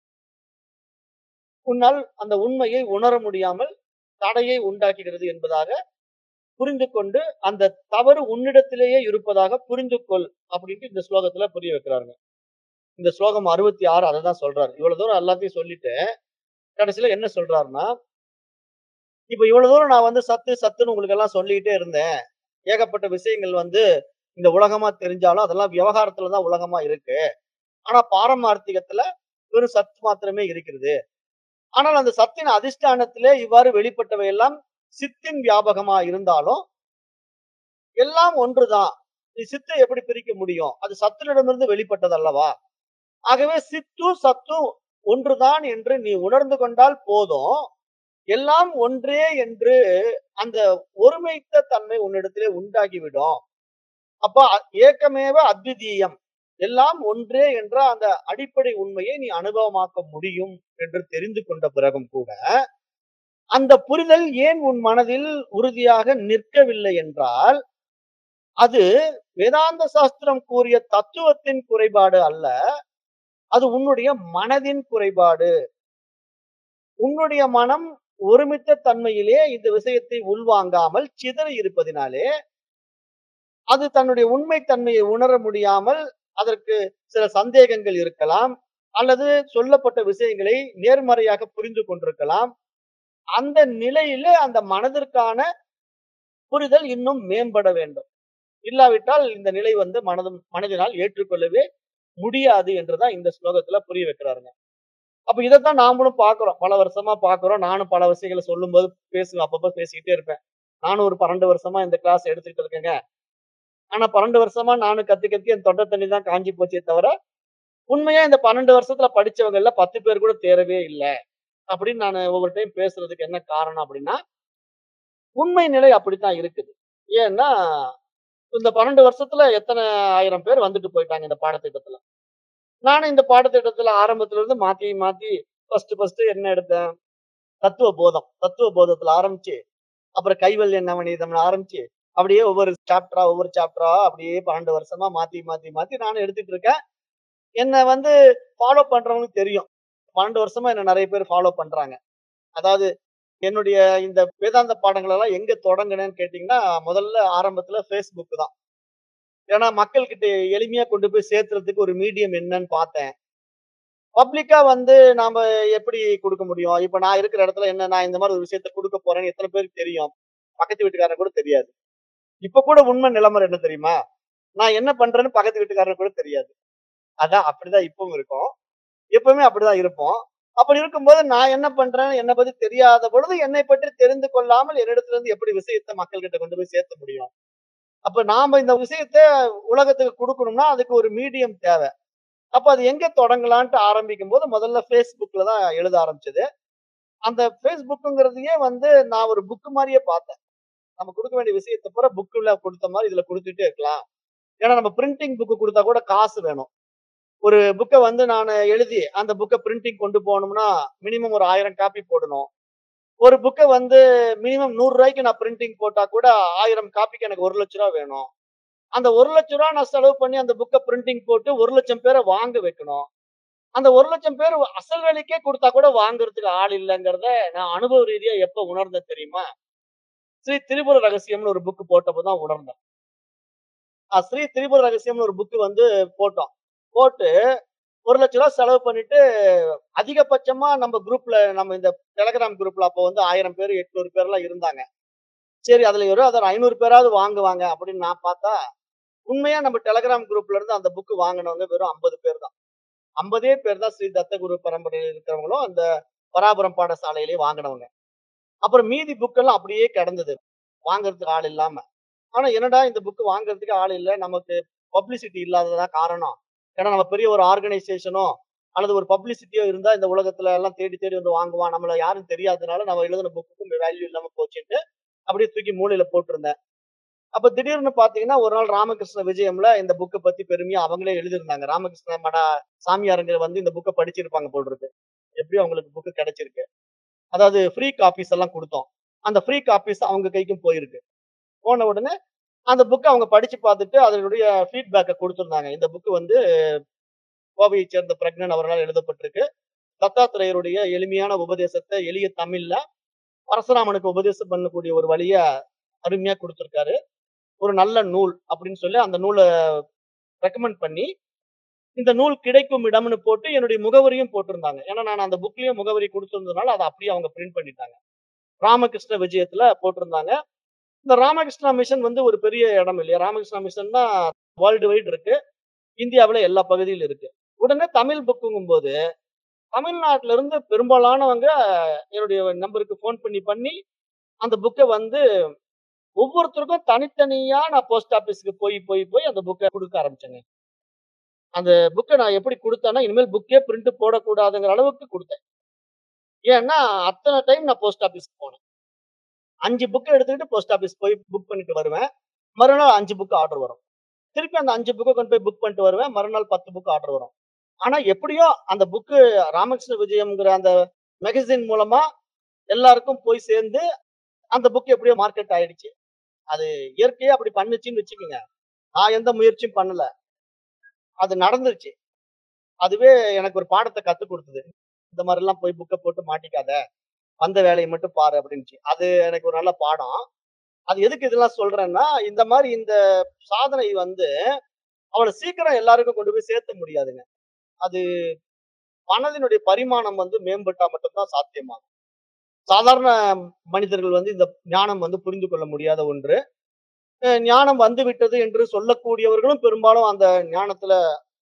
Speaker 1: உன்னால் அந்த உண்மையை உணர முடியாமல் தடையை உண்டாக்குகிறது என்பதாக புரிந்து கொண்டு அந்த தவறு உன்னிடத்திலேயே இருப்பதாக புரிந்து கொள் அப்படின்ட்டு இந்த ஸ்லோகத்துல புரிய வைக்கிறாருங்க இந்த ஸ்லோகம் அறுபத்தி ஆறு அதை தான் சொல்றாரு இவ்வளவு தூரம் எல்லாத்தையும் சொல்லிட்டு கடைசியில என்ன சொல்றாருன்னா இப்ப இவ்வளவு தூரம் நான் வந்து சத்து சத்துன்னு உங்களுக்கு எல்லாம் சொல்லிக்கிட்டே இருந்தேன் ஏகப்பட்ட விஷயங்கள் வந்து இந்த உலகமா தெரிஞ்சாலும் அதெல்லாம் விவகாரத்துலதான் உலகமா இருக்கு ஆனா பாரமார்த்திகத்துல வெறும் சத்து மாத்திரமே இருக்கிறது ஆனால் அந்த சத்தின் அதிஷ்டானத்திலே இவ்வாறு வெளிப்பட்டவை எல்லாம் சித்தின் வியாபகமா இருந்தாலும் எல்லாம் ஒன்றுதான் நீ சித்தை எப்படி பிரிக்க முடியும் அது சத்தினிடமிருந்து வெளிப்பட்டது அல்லவா ஆகவே சித்தும் சத்தும் ஒன்றுதான் என்று நீ உணர்ந்து கொண்டால் போதும் எல்லாம் ஒன்றே என்று அந்த ஒருமைத்த தன்மை உன்னிடத்திலே உண்டாகிவிடும் அப்ப அ- ஏக்கமேவ அத்விதீயம் எல்லாம் ஒன்றே என்ற அந்த அடிப்படை உண்மையை நீ அனுபவமாக்க முடியும் என்று தெரிந்து கொண்ட பிறகும் கூட அந்த புரிதல் ஏன் உன் மனதில் உறுதியாக நிற்கவில்லை என்றால் அது வேதாந்த சாஸ்திரம் கூறிய தத்துவத்தின் குறைபாடு அல்ல அது உன்னுடைய மனதின் குறைபாடு உன்னுடைய மனம் ஒருமித்த தன்மையிலே இந்த விஷயத்தை உள்வாங்காமல் சிதறி இருப்பதினாலே அது தன்னுடைய உண்மை தன்மையை உணர முடியாமல் அதற்கு சில சந்தேகங்கள் இருக்கலாம் அல்லது சொல்லப்பட்ட விஷயங்களை நேர்மறையாக புரிந்து கொண்டிருக்கலாம் அந்த நிலையில அந்த மனதிற்கான புரிதல் இன்னும் மேம்பட வேண்டும் இல்லாவிட்டால் இந்த நிலை வந்து மனதும் மனதினால் ஏற்றுக்கொள்ளவே முடியாது என்றுதான் இந்த ஸ்லோகத்துல புரிய வைக்கிறாருங்க அப்ப இதைத்தான் நாமளும் பாக்குறோம் பல வருஷமா பாக்குறோம் நானும் பல விஷயங்களை சொல்லும்போது பேசுவேன் அப்பப்ப பேசிக்கிட்டே இருப்பேன் நானும் ஒரு பன்னெண்டு வருஷமா இந்த கிளாஸ் எடுத்துக்கிட்டு இருக்கேங்க ஆனா பன்னெண்டு வருஷமா நானும் கத்தி கத்தி என் தொண்டை தண்ணி தான் காஞ்சி போச்சே தவிர உண்மையா இந்த பன்னெண்டு வருஷத்துல படிச்சவங்க எல்லாம் பத்து பேர் கூட தேரவே இல்லை அப்படின்னு நான் ஒவ்வொரு டைம் பேசுறதுக்கு என்ன காரணம் அப்படின்னா உண்மை நிலை அப்படித்தான் இருக்குது ஏன்னா இந்த பன்னெண்டு வருஷத்துல எத்தனை ஆயிரம் பேர் வந்துட்டு போயிட்டாங்க இந்த பாடத்திட்டத்துல நானும் இந்த பாடத்திட்டத்துல ஆரம்பத்துல இருந்து மாத்தி மாத்தி ஃபர்ஸ்ட் ஃபர்ஸ்ட் என்ன எடுத்தேன் தத்துவ போதம் தத்துவ போதத்துல ஆரம்பிச்சு அப்புறம் கைவல்ய நவநீதம்னு ஆரம்பிச்சு அப்படியே ஒவ்வொரு சாப்டரா ஒவ்வொரு சாப்டரா அப்படியே பன்னெண்டு வருஷமா மாத்தி மாத்தி மாத்தி நானும் எடுத்துட்டு இருக்கேன் என்ன வந்து ஃபாலோ பண்றவங்களுக்கு தெரியும் பன்னெண்டு வருஷமா என்ன நிறைய பேர் ஃபாலோ பண்றாங்க அதாவது என்னுடைய இந்த வேதாந்த பாடங்கள் எல்லாம் எங்க தொடங்கினேன்னு கேட்டீங்கன்னா முதல்ல ஆரம்பத்துல ஃபேஸ்புக் தான் ஏன்னா மக்கள்கிட்ட எளிமையா கொண்டு போய் சேர்த்துறதுக்கு ஒரு மீடியம் என்னன்னு பார்த்தேன் பப்ளிக்கா வந்து நாம எப்படி கொடுக்க முடியும் இப்ப நான் இருக்கிற இடத்துல என்ன நான் இந்த மாதிரி ஒரு விஷயத்த கொடுக்க போறேன்னு எத்தனை பேருக்கு தெரியும் பக்கத்து வீட்டுக்காரன் கூட தெரியாது இப்ப கூட உண்மை நிலைமை என்ன தெரியுமா நான் என்ன பண்றேன்னு பக்கத்து வீட்டுக்காரருக்கு கூட தெரியாது அதான் அப்படிதான் இப்பவும் இருக்கும் எப்பவுமே அப்படிதான் இருப்போம் அப்படி இருக்கும்போது நான் என்ன பண்றேன் என்னை பத்தி தெரியாத பொழுது என்னை பற்றி தெரிந்து கொள்ளாமல் என்னிடத்துல இருந்து எப்படி விஷயத்தை மக்கள் கிட்ட கொண்டு போய் சேர்த்த முடியும் அப்ப நாம இந்த விஷயத்த உலகத்துக்கு கொடுக்கணும்னா அதுக்கு ஒரு மீடியம் தேவை அப்ப அது எங்க தொடங்கலான்ட்டு ஆரம்பிக்கும் போது முதல்ல Facebookல தான் எழுத ஆரம்பிச்சது அந்த Facebookங்கிறதையே வந்து நான் ஒரு புக் மாதிரியே பார்த்தேன் நம்ம கொடுக்க வேண்டிய விஷயத்தை பூரா புக்குல கொடுத்த மாதிரி இதுல கொடுத்துட்டே இருக்கலாம் ஏன்னா நம்ம பிரிண்டிங் புக்கு கொடுத்தா கூட காசு வேணும் ஒரு புக்கை வந்து நான் எழுதி அந்த புக்கை பிரிண்டிங் கொண்டு போகணும்னா மினிமம் ஒரு ஆயிரம் காப்பி போடணும் ஒரு புக்கை வந்து மினிமம் நூறு ரூபாய்க்கு நான் பிரிண்டிங் போட்டா கூட ஆயிரம் காப்பிக்கு எனக்கு ஒரு லட்ச ரூபா வேணும் அந்த ஒரு லட்ச ரூபா நான் செலவு பண்ணி அந்த புக்கை பிரிண்டிங் போட்டு ஒரு லட்சம் பேரை வாங்க வைக்கணும் அந்த ஒரு லட்சம் பேர் அசல் விலைக்கே கொடுத்தா கூட வாங்குறதுக்கு ஆள் இல்லைங்கிறத நான் அனுபவ ரீதியா எப்ப உணர்ந்தேன் தெரியுமா ஸ்ரீ திரிபுர ரகசியம்னு ஒரு புக் போட்டப்பதான் உணர்ந்தேன் அஹ் ஸ்ரீ திரிபுர ரகசியம்னு ஒரு புக் வந்து போட்டோம் போட்டு ஒரு லட்ச ரூபா செலவு பண்ணிட்டு அதிகபட்சமா நம்ம குரூப்ல நம்ம இந்த டெலகிராம் குரூப்ல அப்போ வந்து ஆயிரம் பேர் எட்நூறு பேர் எல்லாம் இருந்தாங்க சரி அதுல ஒரு அதை ஐநூறு பேராவது வாங்குவாங்க அப்படின்னு நான் பார்த்தா உண்மையா நம்ம டெலகிராம் குரூப்ல இருந்து அந்த புக் வாங்கினவங்க வெறும் ஐம்பது பேர் தான் ஐம்பதே பேர் தான் ஸ்ரீ தத்தகுரு பரம்பரையில் இருக்கிறவங்களும் அந்த பராபரம் பாடசாலையிலேயே வாங்கினவங்க அப்புறம் மீதி புக்கெல்லாம் அப்படியே கிடந்தது வாங்குறதுக்கு ஆள் இல்லாம ஆனா என்னடா இந்த புக் வாங்குறதுக்கு ஆள் இல்லை நமக்கு பப்ளிசிட்டி இல்லாததான் காரணம் ஏன்னா நம்ம பெரிய ஒரு ஆர்கனைசேஷனோ அல்லது ஒரு பப்ளிசிட்டியோ இருந்தா இந்த உலகத்துல எல்லாம் தேடி தேடி வந்து வாங்குவான் நம்மள யாரும் தெரியாதனால நம்ம எழுதின புக்குக்கும் வேல்யூ இல்லாம போச்சுட்டு அப்படியே தூக்கி மூலையில போட்டிருந்தேன் அப்ப திடீர்னு பாத்தீங்கன்னா ஒரு நாள் ராமகிருஷ்ண விஜயம்ல இந்த புக்கை பத்தி பெருமையா அவங்களே எழுதியிருந்தாங்க ராமகிருஷ்ண மட சாமியாருங்க வந்து இந்த புக்கை படிச்சிருப்பாங்க போல் இருக்கு எப்படியும் அவங்களுக்கு புக்கு கிடைச்சிருக்கு அதாவது ஃப்ரீ காப்பீஸ் எல்லாம் கொடுத்தோம் அந்த ஃப்ரீ காப்பீஸ் அவங்க கைக்கும் போயிருக்கு போன உடனே அந்த புக்கை அவங்க படிச்சு பார்த்துட்டு அதனுடைய ஃபீட்பேக்கை கொடுத்துருந்தாங்க இந்த புக்கு வந்து கோவையை சேர்ந்த பிரக்னன் அவர்களால் எழுதப்பட்டிருக்கு தத்தாத்திரேயருடைய எளிமையான உபதேசத்தை எளிய தமிழ்ல பரசுராமனுக்கு உபதேசம் பண்ணக்கூடிய ஒரு வழிய அருமையா கொடுத்திருக்காரு ஒரு நல்ல நூல் அப்படின்னு சொல்லி அந்த நூலை ரெக்கமெண்ட் பண்ணி இந்த நூல் கிடைக்கும் இடம்னு போட்டு என்னுடைய முகவரியும் போட்டிருந்தாங்க ஏன்னா நான் அந்த புக்லயும் முகவரி கொடுத்திருந்ததுனால அதை அப்படியே அவங்க பிரிண்ட் பண்ணிட்டாங்க ராமகிருஷ்ண விஜயத்துல போட்டிருந்தாங்க இந்த ராமகிருஷ்ணா மிஷன் வந்து ஒரு பெரிய இடம் இல்லையா ராமகிருஷ்ணா மிஷன் தான் வேர்ல்டு வைட் இருக்கு இந்தியாவுல எல்லா பகுதியிலும் இருக்கு உடனே தமிழ் புக்குங்கும் போது தமிழ்நாட்டுல இருந்து பெரும்பாலானவங்க என்னுடைய நம்பருக்கு ஃபோன் பண்ணி பண்ணி அந்த புக்கை வந்து ஒவ்வொருத்தருக்கும் தனித்தனியா நான் போஸ்ட் ஆபீஸ்க்கு போய் போய் போய் அந்த புக்கை கொடுக்க ஆரம்பிச்சேங்க அந்த புக்கை நான் எப்படி கொடுத்தேன்னா இனிமேல் புக்கே பிரிண்ட் போடக்கூடாதுங்கிற அளவுக்கு கொடுத்தேன் ஏன்னா அத்தனை டைம் நான் போஸ்ட் ஆபீஸ்க்கு போனேன் அஞ்சு புக்கை எடுத்துக்கிட்டு போஸ்ட் ஆபீஸ் போய் புக் பண்ணிட்டு வருவேன் மறுநாள் அஞ்சு புக் ஆர்டர் வரும் திருப்பி அந்த அஞ்சு புக்கை கொண்டு போய் புக் பண்ணிட்டு வருவேன் மறுநாள் பத்து புக் ஆர்டர் வரும் ஆனா எப்படியோ அந்த புக்கு ராமகிருஷ்ண விஜயம்ங்கிற அந்த மேகசின் மூலமா எல்லாருக்கும் போய் சேர்ந்து அந்த புக் எப்படியோ மார்க்கெட் ஆயிடுச்சு அது இயற்கையா அப்படி பண்ணுச்சுன்னு வச்சுக்கோங்க நான் எந்த முயற்சியும் பண்ணல அது நடந்துருச்சு அதுவே எனக்கு ஒரு பாடத்தை கத்து கொடுத்தது இந்த மாதிரி எல்லாம் போய் புக்கை போட்டு மாட்டிக்காத வந்த வேலையை மட்டும் பாரு அப்படின்ச்சு அது எனக்கு ஒரு நல்ல பாடம் அது எதுக்கு இதெல்லாம் சொல்றேன்னா இந்த மாதிரி இந்த சாதனை வந்து அவளை சீக்கிரம் எல்லாருக்கும் கொண்டு போய் சேர்த்த முடியாதுங்க அது மனதினுடைய பரிமாணம் வந்து மேம்பட்டா மட்டும்தான் சாத்தியமாகும் சாதாரண மனிதர்கள் வந்து இந்த ஞானம் வந்து புரிந்து கொள்ள முடியாத ஒன்று அஹ் ஞானம் வந்து விட்டது என்று சொல்லக்கூடியவர்களும் பெரும்பாலும் அந்த ஞானத்துல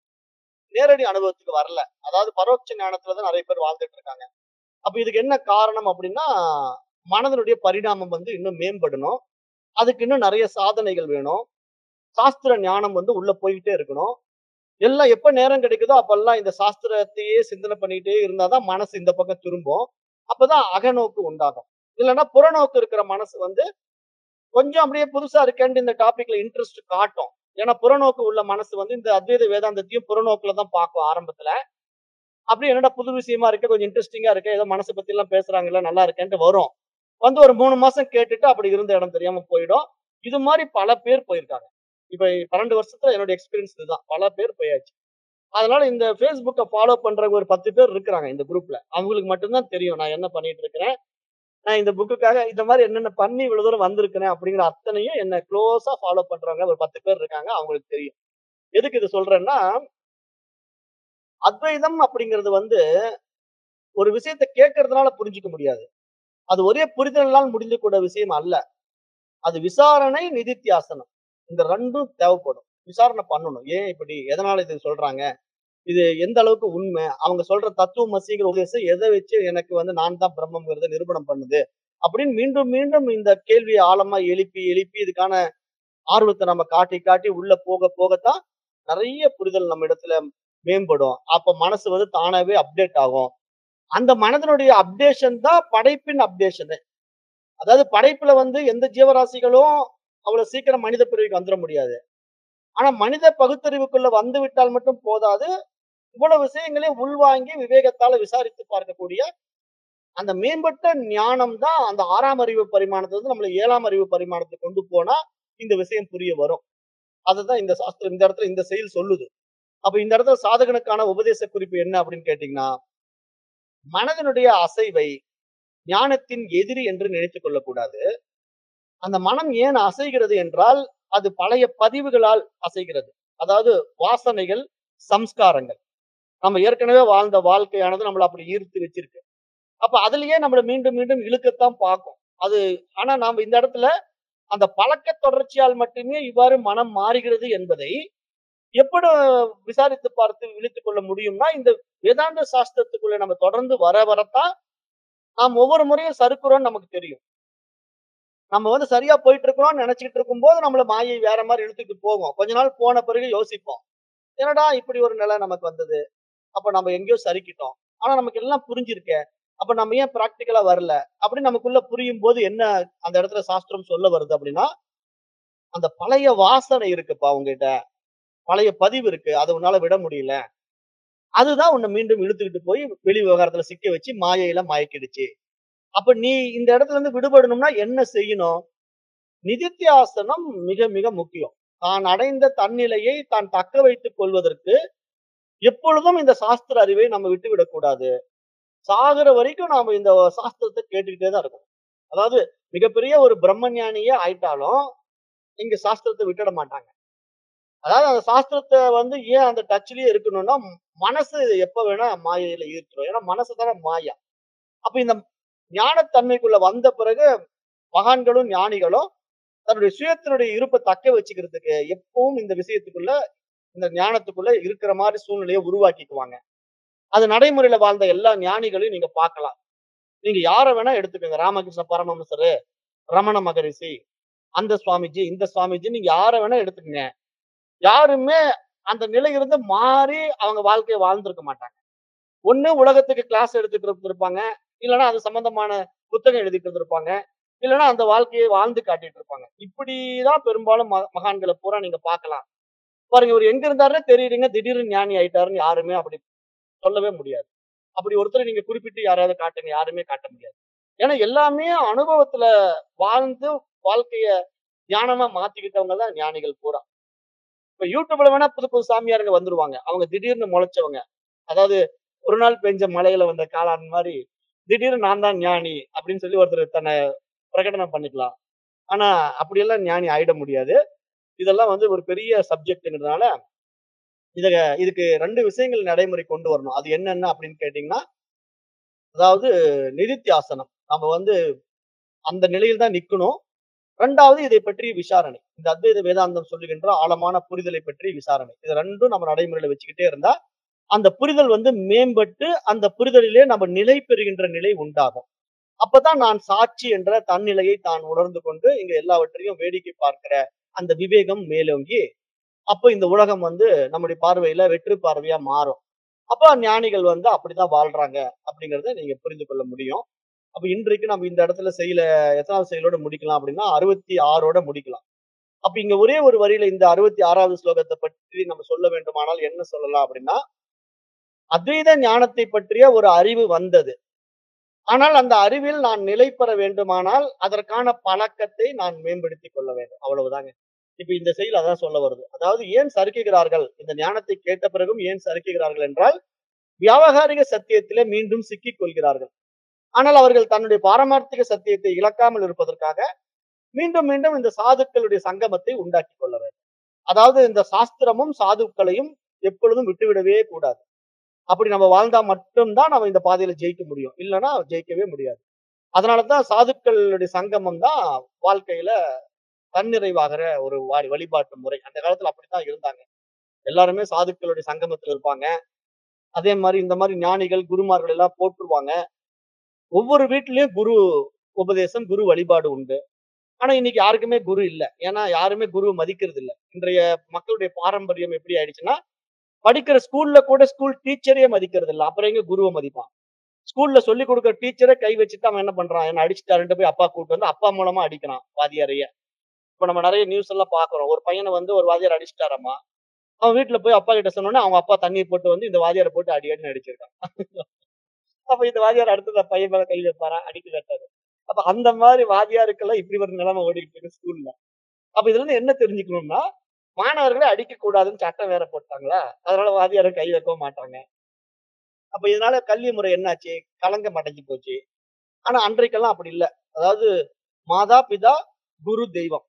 Speaker 1: நேரடி அனுபவத்துக்கு வரல அதாவது பரோட்ச ஞானத்துல தான் நிறைய பேர் வாழ்ந்துட்டு இருக்காங்க அப்ப இதுக்கு என்ன காரணம் அப்படின்னா மனதனுடைய பரிணாமம் வந்து இன்னும் மேம்படணும் அதுக்கு இன்னும் நிறைய சாதனைகள் வேணும் சாஸ்திர ஞானம் வந்து உள்ள போய்கிட்டே இருக்கணும் எல்லாம் எப்ப நேரம் கிடைக்குதோ அப்பெல்லாம் இந்த சாஸ்திரத்தையே சிந்தனை பண்ணிக்கிட்டே இருந்தாதான் மனசு இந்த பக்கம் திரும்பும் அப்பதான் அகநோக்கு உண்டாகும் இல்லைன்னா புறநோக்கு இருக்கிற மனசு வந்து கொஞ்சம் அப்படியே புதுசா இருக்கேன்ட்டு இந்த டாபிக்ல இன்ட்ரெஸ்ட் காட்டும் ஏன்னா புறநோக்கு உள்ள மனசு வந்து இந்த அத்வைத வேதாந்தத்தையும் புறநோக்குல தான் பார்க்கும் ஆரம்பத்துல அப்படி என்னடா புது விஷயமா இருக்கு கொஞ்சம் இன்ட்ரெஸ்டிங்கா இருக்கு ஏதோ மனசை பத்தி எல்லாம் பேசுறாங்கல்ல நல்லா இருக்கேன்ட்டு வரும் வந்து ஒரு மூணு மாசம் கேட்டுட்டு அப்படி இருந்த இடம் தெரியாம போயிடும் இது மாதிரி பல பேர் போயிருக்காங்க இப்ப பன்னெண்டு வருஷத்துல என்னோட எக்ஸ்பீரியன்ஸ் இதுதான் பல பேர் போயாச்சு அதனால இந்த ஃபேஸ்புக்கை ஃபாலோ பண்ற ஒரு பத்து பேர் இருக்கிறாங்க இந்த குரூப்ல அவங்களுக்கு மட்டும்தான் தெரியும் நான் என்ன பண்ணிட்டு இருக்கிறேன் நான் இந்த புக்குக்காக இந்த மாதிரி என்னென்ன பண்ணி இவ்வளவு தூரம் வந்திருக்கிறேன் அப்படிங்கிற அத்தனையும் என்ன க்ளோஸா ஃபாலோ பண்றவங்க ஒரு பத்து பேர் இருக்காங்க அவங்களுக்கு தெரியும் எதுக்கு இது சொல்றேன்னா அத்வைதம் அப்படிங்கிறது வந்து ஒரு விஷயத்தை கேட்கறதுனால புரிஞ்சுக்க முடியாது அது ஒரே புரிதலால் முடிஞ்ச கூட விஷயம் அல்ல அது விசாரணை நிதித்தியாசனம் இந்த ரெண்டும் தேவைப்படும் விசாரணை பண்ணணும் ஏன் இப்படி எதனால இது சொல்றாங்க இது எந்த அளவுக்கு உண்மை அவங்க சொல்ற தத்துவமசிங்கிற உபதேசம் எதை வச்சு எனக்கு வந்து நான் தான் பிரம்மங்கிறத நிரூபணம் பண்ணுது அப்படின்னு மீண்டும் மீண்டும் இந்த கேள்வியை ஆழமா எழுப்பி எழுப்பி இதுக்கான ஆர்வத்தை நம்ம காட்டி காட்டி உள்ள போக போகத்தான் நிறைய புரிதல் நம்ம இடத்துல மேம்படும் அப்ப மனசு வந்து தானாவே அப்டேட் ஆகும் அந்த மனதனுடைய அப்டேஷன் தான் படைப்பின் அப்டேஷனு அதாவது படைப்புல வந்து எந்த ஜீவராசிகளும் அவ்வளவு சீக்கிரம் மனித பிரிவுக்கு வந்துட முடியாது ஆனா மனித பகுத்தறிவுக்குள்ள வந்து விட்டால் மட்டும் போதாது இவ்வளவு விஷயங்களையும் உள்வாங்கி விவேகத்தால விசாரித்து பார்க்கக்கூடிய அந்த மேம்பட்ட ஞானம் தான் அந்த ஆறாம் அறிவு பரிமாணத்தை வந்து நம்மள ஏழாம் அறிவு பரிமாணத்தை கொண்டு போனா இந்த விஷயம் புரிய வரும் அதுதான் இந்த சாஸ்திரம் இந்த இடத்துல இந்த செயல் சொல்லுது அப்ப இந்த இடத்துல சாதகனுக்கான உபதேச குறிப்பு என்ன அப்படின்னு கேட்டீங்கன்னா மனதனுடைய அசைவை ஞானத்தின் எதிரி என்று நினைத்துக் கொள்ளக்கூடாது அந்த மனம் ஏன் அசைகிறது என்றால் அது பழைய பதிவுகளால் அசைகிறது அதாவது வாசனைகள் சம்ஸ்காரங்கள் நம்ம ஏற்கனவே வாழ்ந்த வாழ்க்கையானது நம்மள அப்படி ஈர்த்து வச்சிருக்கு அப்ப அதுலயே நம்மள மீண்டும் மீண்டும் இழுக்கத்தான் பார்க்கும் அது ஆனா நாம இந்த இடத்துல அந்த பழக்க தொடர்ச்சியால் மட்டுமே இவ்வாறு மனம் மாறுகிறது என்பதை எப்படி விசாரித்து பார்த்து விழித்துக் கொள்ள முடியும்னா இந்த வேதாந்த சாஸ்திரத்துக்குள்ள நம்ம தொடர்ந்து வர வரத்தான் நாம் ஒவ்வொரு முறையும் சறுக்குறோம்னு நமக்கு தெரியும் நம்ம வந்து சரியா போயிட்டு இருக்கிறோம்னு நினைச்சிட்டு இருக்கும்போது நம்மள மாயை வேற மாதிரி இழுத்துட்டு போகும் கொஞ்ச நாள் போன பிறகு யோசிப்போம் என்னடா இப்படி ஒரு நிலை நமக்கு வந்தது அப்ப நம்ம எங்கேயோ சறுக்கிட்டோம் ஆனா நமக்கு எல்லாம் புரிஞ்சிருக்கே அப்ப நம்ம ஏன் பிராக்டிக்கலா வரல அப்படின்னு நமக்குள்ள புரியும் போது என்ன அந்த இடத்துல சாஸ்திரம் சொல்ல வருது அப்படின்னா அந்த பழைய வாசனை இருக்குப்பா உங்ககிட்ட பழைய பதிவு இருக்கு அதை உன்னால விட முடியல அதுதான் உன்னை மீண்டும் இழுத்துக்கிட்டு போய் வெளி விவகாரத்துல சிக்க வச்சு மாயையில மயக்கிடுச்சு அப்ப நீ இந்த இடத்துல இருந்து விடுபடணும்னா என்ன செய்யணும் நிதித்தியாசனம் மிக மிக முக்கியம் தான் அடைந்த தன்னிலையை தான் தக்க வைத்துக் கொள்வதற்கு எப்பொழுதும் இந்த சாஸ்திர அறிவை நம்ம விட்டு விடக்கூடாது சாகுற வரைக்கும் நாம இந்த சாஸ்திரத்தை கேட்டுக்கிட்டே தான் இருக்கணும் அதாவது மிகப்பெரிய ஒரு பிரம்மஞானியே ஆயிட்டாலும் இங்க சாஸ்திரத்தை விட்டுட மாட்டாங்க அதாவது அந்த சாஸ்திரத்தை வந்து ஏன் அந்த டச்லயே இருக்கணும்னா மனசு எப்ப வேணா மாயையில ஈர்த்துரும் ஏன்னா மனசு தானே மாயா அப்ப இந்த ஞானத்தன்மைக்குள்ள வந்த பிறகு மகான்களும் ஞானிகளும் தன்னுடைய சுயத்தினுடைய இருப்பை தக்க வச்சுக்கிறதுக்கு எப்பவும் இந்த விஷயத்துக்குள்ள இந்த ஞானத்துக்குள்ள இருக்கிற மாதிரி சூழ்நிலையை உருவாக்கிக்குவாங்க அது நடைமுறையில வாழ்ந்த எல்லா ஞானிகளையும் நீங்க பார்க்கலாம் நீங்க யாரை வேணா எடுத்துக்கோங்க ராமகிருஷ்ண பரமஹம்சரு ரமண மகரிஷி அந்த சுவாமிஜி இந்த சுவாமிஜி நீங்க யாரை வேணா எடுத்துக்கங்க யாருமே அந்த நிலை இருந்து மாறி அவங்க வாழ்க்கையை வாழ்ந்திருக்க மாட்டாங்க ஒண்ணு உலகத்துக்கு கிளாஸ் எடுத்துட்டு இருந்திருப்பாங்க இல்லைன்னா அது சம்பந்தமான புத்தகம் எழுதிட்டு இருந்திருப்பாங்க இல்லைன்னா அந்த வாழ்க்கையை வாழ்ந்து காட்டிட்டு இருப்பாங்க இப்படிதான் பெரும்பாலும் ம- மகான்களை பூரா நீங்க பார்க்கலாம் பாருங்க இவர் எங்க இருந்தாருன்னு தெரியுறீங்க திடீர்னு ஞானி ஆயிட்டாருன்னு யாருமே அப்படி சொல்லவே முடியாது அப்படி ஒருத்தர் நீங்க குறிப்பிட்டு யாராவது காட்டுங்க யாருமே காட்ட முடியாது ஏன்னா எல்லாமே அனுபவத்துல வாழ்ந்து வாழ்க்கைய தியானமா மாத்திக்கிட்டவங்க தான் ஞானிகள் பூரா இப்ப யூடியூப்ல வேணா புது புது சாமியாருங்க வந்துருவாங்க அவங்க திடீர்னு முளைச்சவங்க அதாவது ஒரு நாள் பெஞ்ச மலையில வந்த காளான் மாதிரி திடீர்னு நான் தான் ஞானி அப்படின்னு சொல்லி ஒருத்தர் தன்னை பிரகடனம் பண்ணிக்கலாம் ஆனா அப்படியெல்லாம் ஞானி ஆயிட முடியாது இதெல்லாம் வந்து ஒரு பெரிய சப்ஜெக்ட்ங்கிறதுனால இத இதுக்கு ரெண்டு விஷயங்கள் நடைமுறை கொண்டு வரணும் அது என்னென்ன அப்படின்னு கேட்டீங்கன்னா அதாவது நிதித்தியாசனம் நம்ம வந்து அந்த நிலையில் தான் நிக்கணும் ரெண்டாவது இதை பற்றி விசாரணை இந்த அத்வைத வேதாந்தம் சொல்லுகின்ற ஆழமான புரிதலை பற்றி விசாரணை இது ரெண்டும் நம்ம நடைமுறையில வச்சுக்கிட்டே இருந்தா அந்த புரிதல் வந்து மேம்பட்டு அந்த புரிதலிலே நம்ம நிலை பெறுகின்ற நிலை உண்டாகும் அப்பதான் நான் சாட்சி என்ற தன்னிலையை தான் உணர்ந்து கொண்டு இங்க எல்லாவற்றையும் வேடிக்கை பார்க்கிற அந்த விவேகம் மேலோங்கி அப்ப இந்த உலகம் வந்து நம்முடைய பார்வையில வெற்று பார்வையா மாறும் அப்ப ஞானிகள் வந்து அப்படிதான் வாழ்றாங்க அப்படிங்கறத நீங்க புரிந்து கொள்ள முடியும் அப்ப இன்றைக்கு நம்ம இந்த இடத்துல செயல எத்தனாவது செயலோட முடிக்கலாம் அப்படின்னா அறுபத்தி ஆறோட முடிக்கலாம் அப்ப இங்க ஒரே ஒரு வரியில இந்த அறுபத்தி ஆறாவது ஸ்லோகத்தை பற்றி நம்ம சொல்ல வேண்டுமானால் என்ன சொல்லலாம் அப்படின்னா அத்வைத ஞானத்தை பற்றிய ஒரு அறிவு வந்தது ஆனால் அந்த அறிவில் நான் நிலை பெற வேண்டுமானால் அதற்கான பழக்கத்தை நான் மேம்படுத்திக் கொள்ள வேண்டும் அவ்வளவுதாங்க இப்ப இந்த செயல் அதான் சொல்ல வருது அதாவது ஏன் சறுக்குகிறார்கள் இந்த ஞானத்தை கேட்ட பிறகும் ஏன் சறுக்குகிறார்கள் என்றால் வியாவகாரிக சத்தியத்திலே மீண்டும் சிக்கிக் கொள்கிறார்கள் ஆனால் அவர்கள் தன்னுடைய பாரமார்த்திக சத்தியத்தை இழக்காமல் இருப்பதற்காக மீண்டும் மீண்டும் இந்த சாதுக்களுடைய சங்கமத்தை உண்டாக்கி கொள்ள வேண்டும் அதாவது இந்த சாஸ்திரமும் சாதுக்களையும் எப்பொழுதும் விட்டுவிடவே கூடாது அப்படி நம்ம வாழ்ந்தா மட்டும்தான் நம்ம இந்த பாதையில ஜெயிக்க முடியும் இல்லைன்னா ஜெயிக்கவே முடியாது அதனாலதான் சாதுக்களுடைய சங்கமம் தான் வாழ்க்கையில தன்னிறைவாகிற ஒரு வா- வழிபாட்டு முறை அந்த காலத்துல அப்படித்தான் இருந்தாங்க எல்லாருமே சாதுக்களுடைய சங்கமத்துல இருப்பாங்க அதே மாதிரி இந்த மாதிரி ஞானிகள் குருமார்கள் எல்லாம் போற்றுவாங்க ஒவ்வொரு வீட்லயும் குரு உபதேசம் குரு வழிபாடு உண்டு ஆனா இன்னைக்கு யாருக்குமே குரு இல்ல ஏன்னா யாருமே குருவை மதிக்கிறது இல்ல இன்றைய மக்களுடைய பாரம்பரியம் எப்படி ஆயிடுச்சுன்னா படிக்கிற ஸ்கூல்ல கூட ஸ்கூல் டீச்சரே மதிக்கிறது இல்ல அப்புறம் எங்க குருவை மதிப்பான் ஸ்கூல்ல சொல்லி கொடுக்குற டீச்சரை கை வச்சுட்டு அவன் என்ன பண்றான் என்ன அடிச்சுட்டாருன்ட்டு போய் அப்பா கூட்டு வந்து அப்பா மூலமா அடிக்கிறான் வாதியாரைய இப்ப நம்ம நிறைய நியூஸ் எல்லாம் பாக்குறோம் ஒரு பையனை வந்து ஒரு வாதியார் அடிச்சுட்டாராமா அவன் வீட்டுல போய் அப்பா கிட்ட சொன்னோன்னே அவங்க அப்பா தண்ணியை போட்டு வந்து இந்த வாதியாரை போட்டு அடி அடின்னு அடிச்சிருக்கான் அப்ப இந்த வாதியார் அடுத்தது பையன் மேல கை வைப்பாரா அடிக்க கட்டாரு அப்ப அந்த மாதிரி வாதியாருக்கெல்லாம் இப்படி ஒரு நிலைமை ஓடிட்டு இருக்கு ஸ்கூல்ல அப்ப இதுல இருந்து என்ன தெரிஞ்சுக்கணும்னா மாணவர்களை அடிக்க கூடாதுன்னு சட்டம் வேற போட்டாங்களா அதனால வாதியாரை கை வைக்கவும் மாட்டாங்க அப்ப இதனால கல்வி முறை என்னாச்சு கலங்கம் அடைஞ்சு போச்சு ஆனா அன்றைக்கெல்லாம் அப்படி இல்ல அதாவது மாதா பிதா குரு தெய்வம்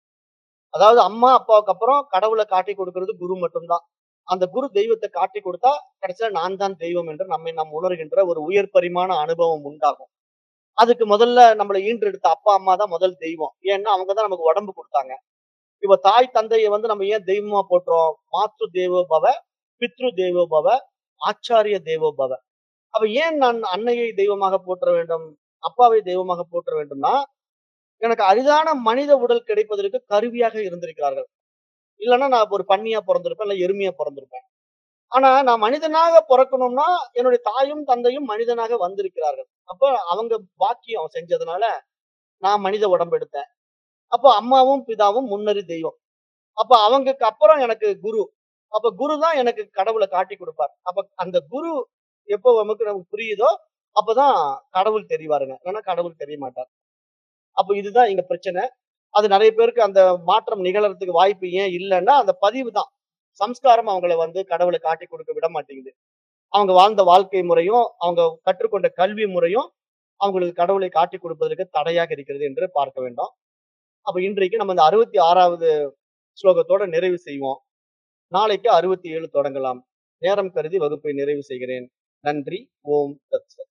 Speaker 1: அதாவது அம்மா அப்பாவுக்கு அப்புறம் கடவுளை காட்டி கொடுக்கிறது குரு மட்டும்தான் அந்த குரு தெய்வத்தை காட்டி கொடுத்தா கடைசியில நான் தான் தெய்வம் என்று நம்மை நாம் உணர்கின்ற ஒரு உயர் பரிமாண அனுபவம் உண்டாகும் அதுக்கு முதல்ல நம்மளை ஈன்றெடுத்த அப்பா அம்மா தான் முதல் தெய்வம் ஏன்னா அவங்க தான் நமக்கு உடம்பு கொடுத்தாங்க இப்ப தாய் தந்தையை வந்து நம்ம ஏன் தெய்வமா போட்டுறோம் மாத்ரு தேவோ பவ பித்ரு தேவோ பவ ஆச்சாரிய தேவோ பவ அப்ப ஏன் நான் அன்னையை தெய்வமாக போற்ற வேண்டும் அப்பாவை தெய்வமாக போற்ற வேண்டும்னா எனக்கு அரிதான மனித உடல் கிடைப்பதற்கு கருவியாக இருந்திருக்கிறார்கள் இல்லைன்னா நான் ஒரு பன்னியா பிறந்திருப்பேன் இல்ல எருமையா பிறந்திருப்பேன் ஆனா நான் மனிதனாக பிறக்கணும்னா என்னுடைய தாயும் தந்தையும் மனிதனாக வந்திருக்கிறார்கள் அப்ப அவங்க பாக்கியம் செஞ்சதுனால நான் மனித உடம்பு எடுத்தேன் அப்போ அம்மாவும் பிதாவும் முன்னறி தெய்வம் அப்ப அவங்களுக்கு அப்புறம் எனக்கு குரு அப்ப குரு தான் எனக்கு கடவுளை காட்டி கொடுப்பார் அப்ப அந்த குரு எப்போ நமக்கு நமக்கு புரியுதோ அப்பதான் கடவுள் தெரிவாருங்க இல்லைன்னா கடவுள் தெரிய மாட்டார் அப்ப இதுதான் இங்க பிரச்சனை அது நிறைய பேருக்கு அந்த மாற்றம் நிகழறதுக்கு வாய்ப்பு ஏன் இல்லைன்னா அந்த பதிவு தான் சம்ஸ்காரம் அவங்கள வந்து கடவுளை காட்டி கொடுக்க விட மாட்டேங்குது அவங்க வாழ்ந்த வாழ்க்கை முறையும் அவங்க கற்றுக்கொண்ட கல்வி முறையும் அவங்களுக்கு கடவுளை காட்டி கொடுப்பதற்கு தடையாக இருக்கிறது என்று பார்க்க வேண்டும் அப்ப இன்றைக்கு நம்ம இந்த அறுபத்தி ஆறாவது ஸ்லோகத்தோட நிறைவு செய்வோம் நாளைக்கு அறுபத்தி ஏழு தொடங்கலாம் நேரம் கருதி வகுப்பை நிறைவு செய்கிறேன் நன்றி ஓம் தத் சத்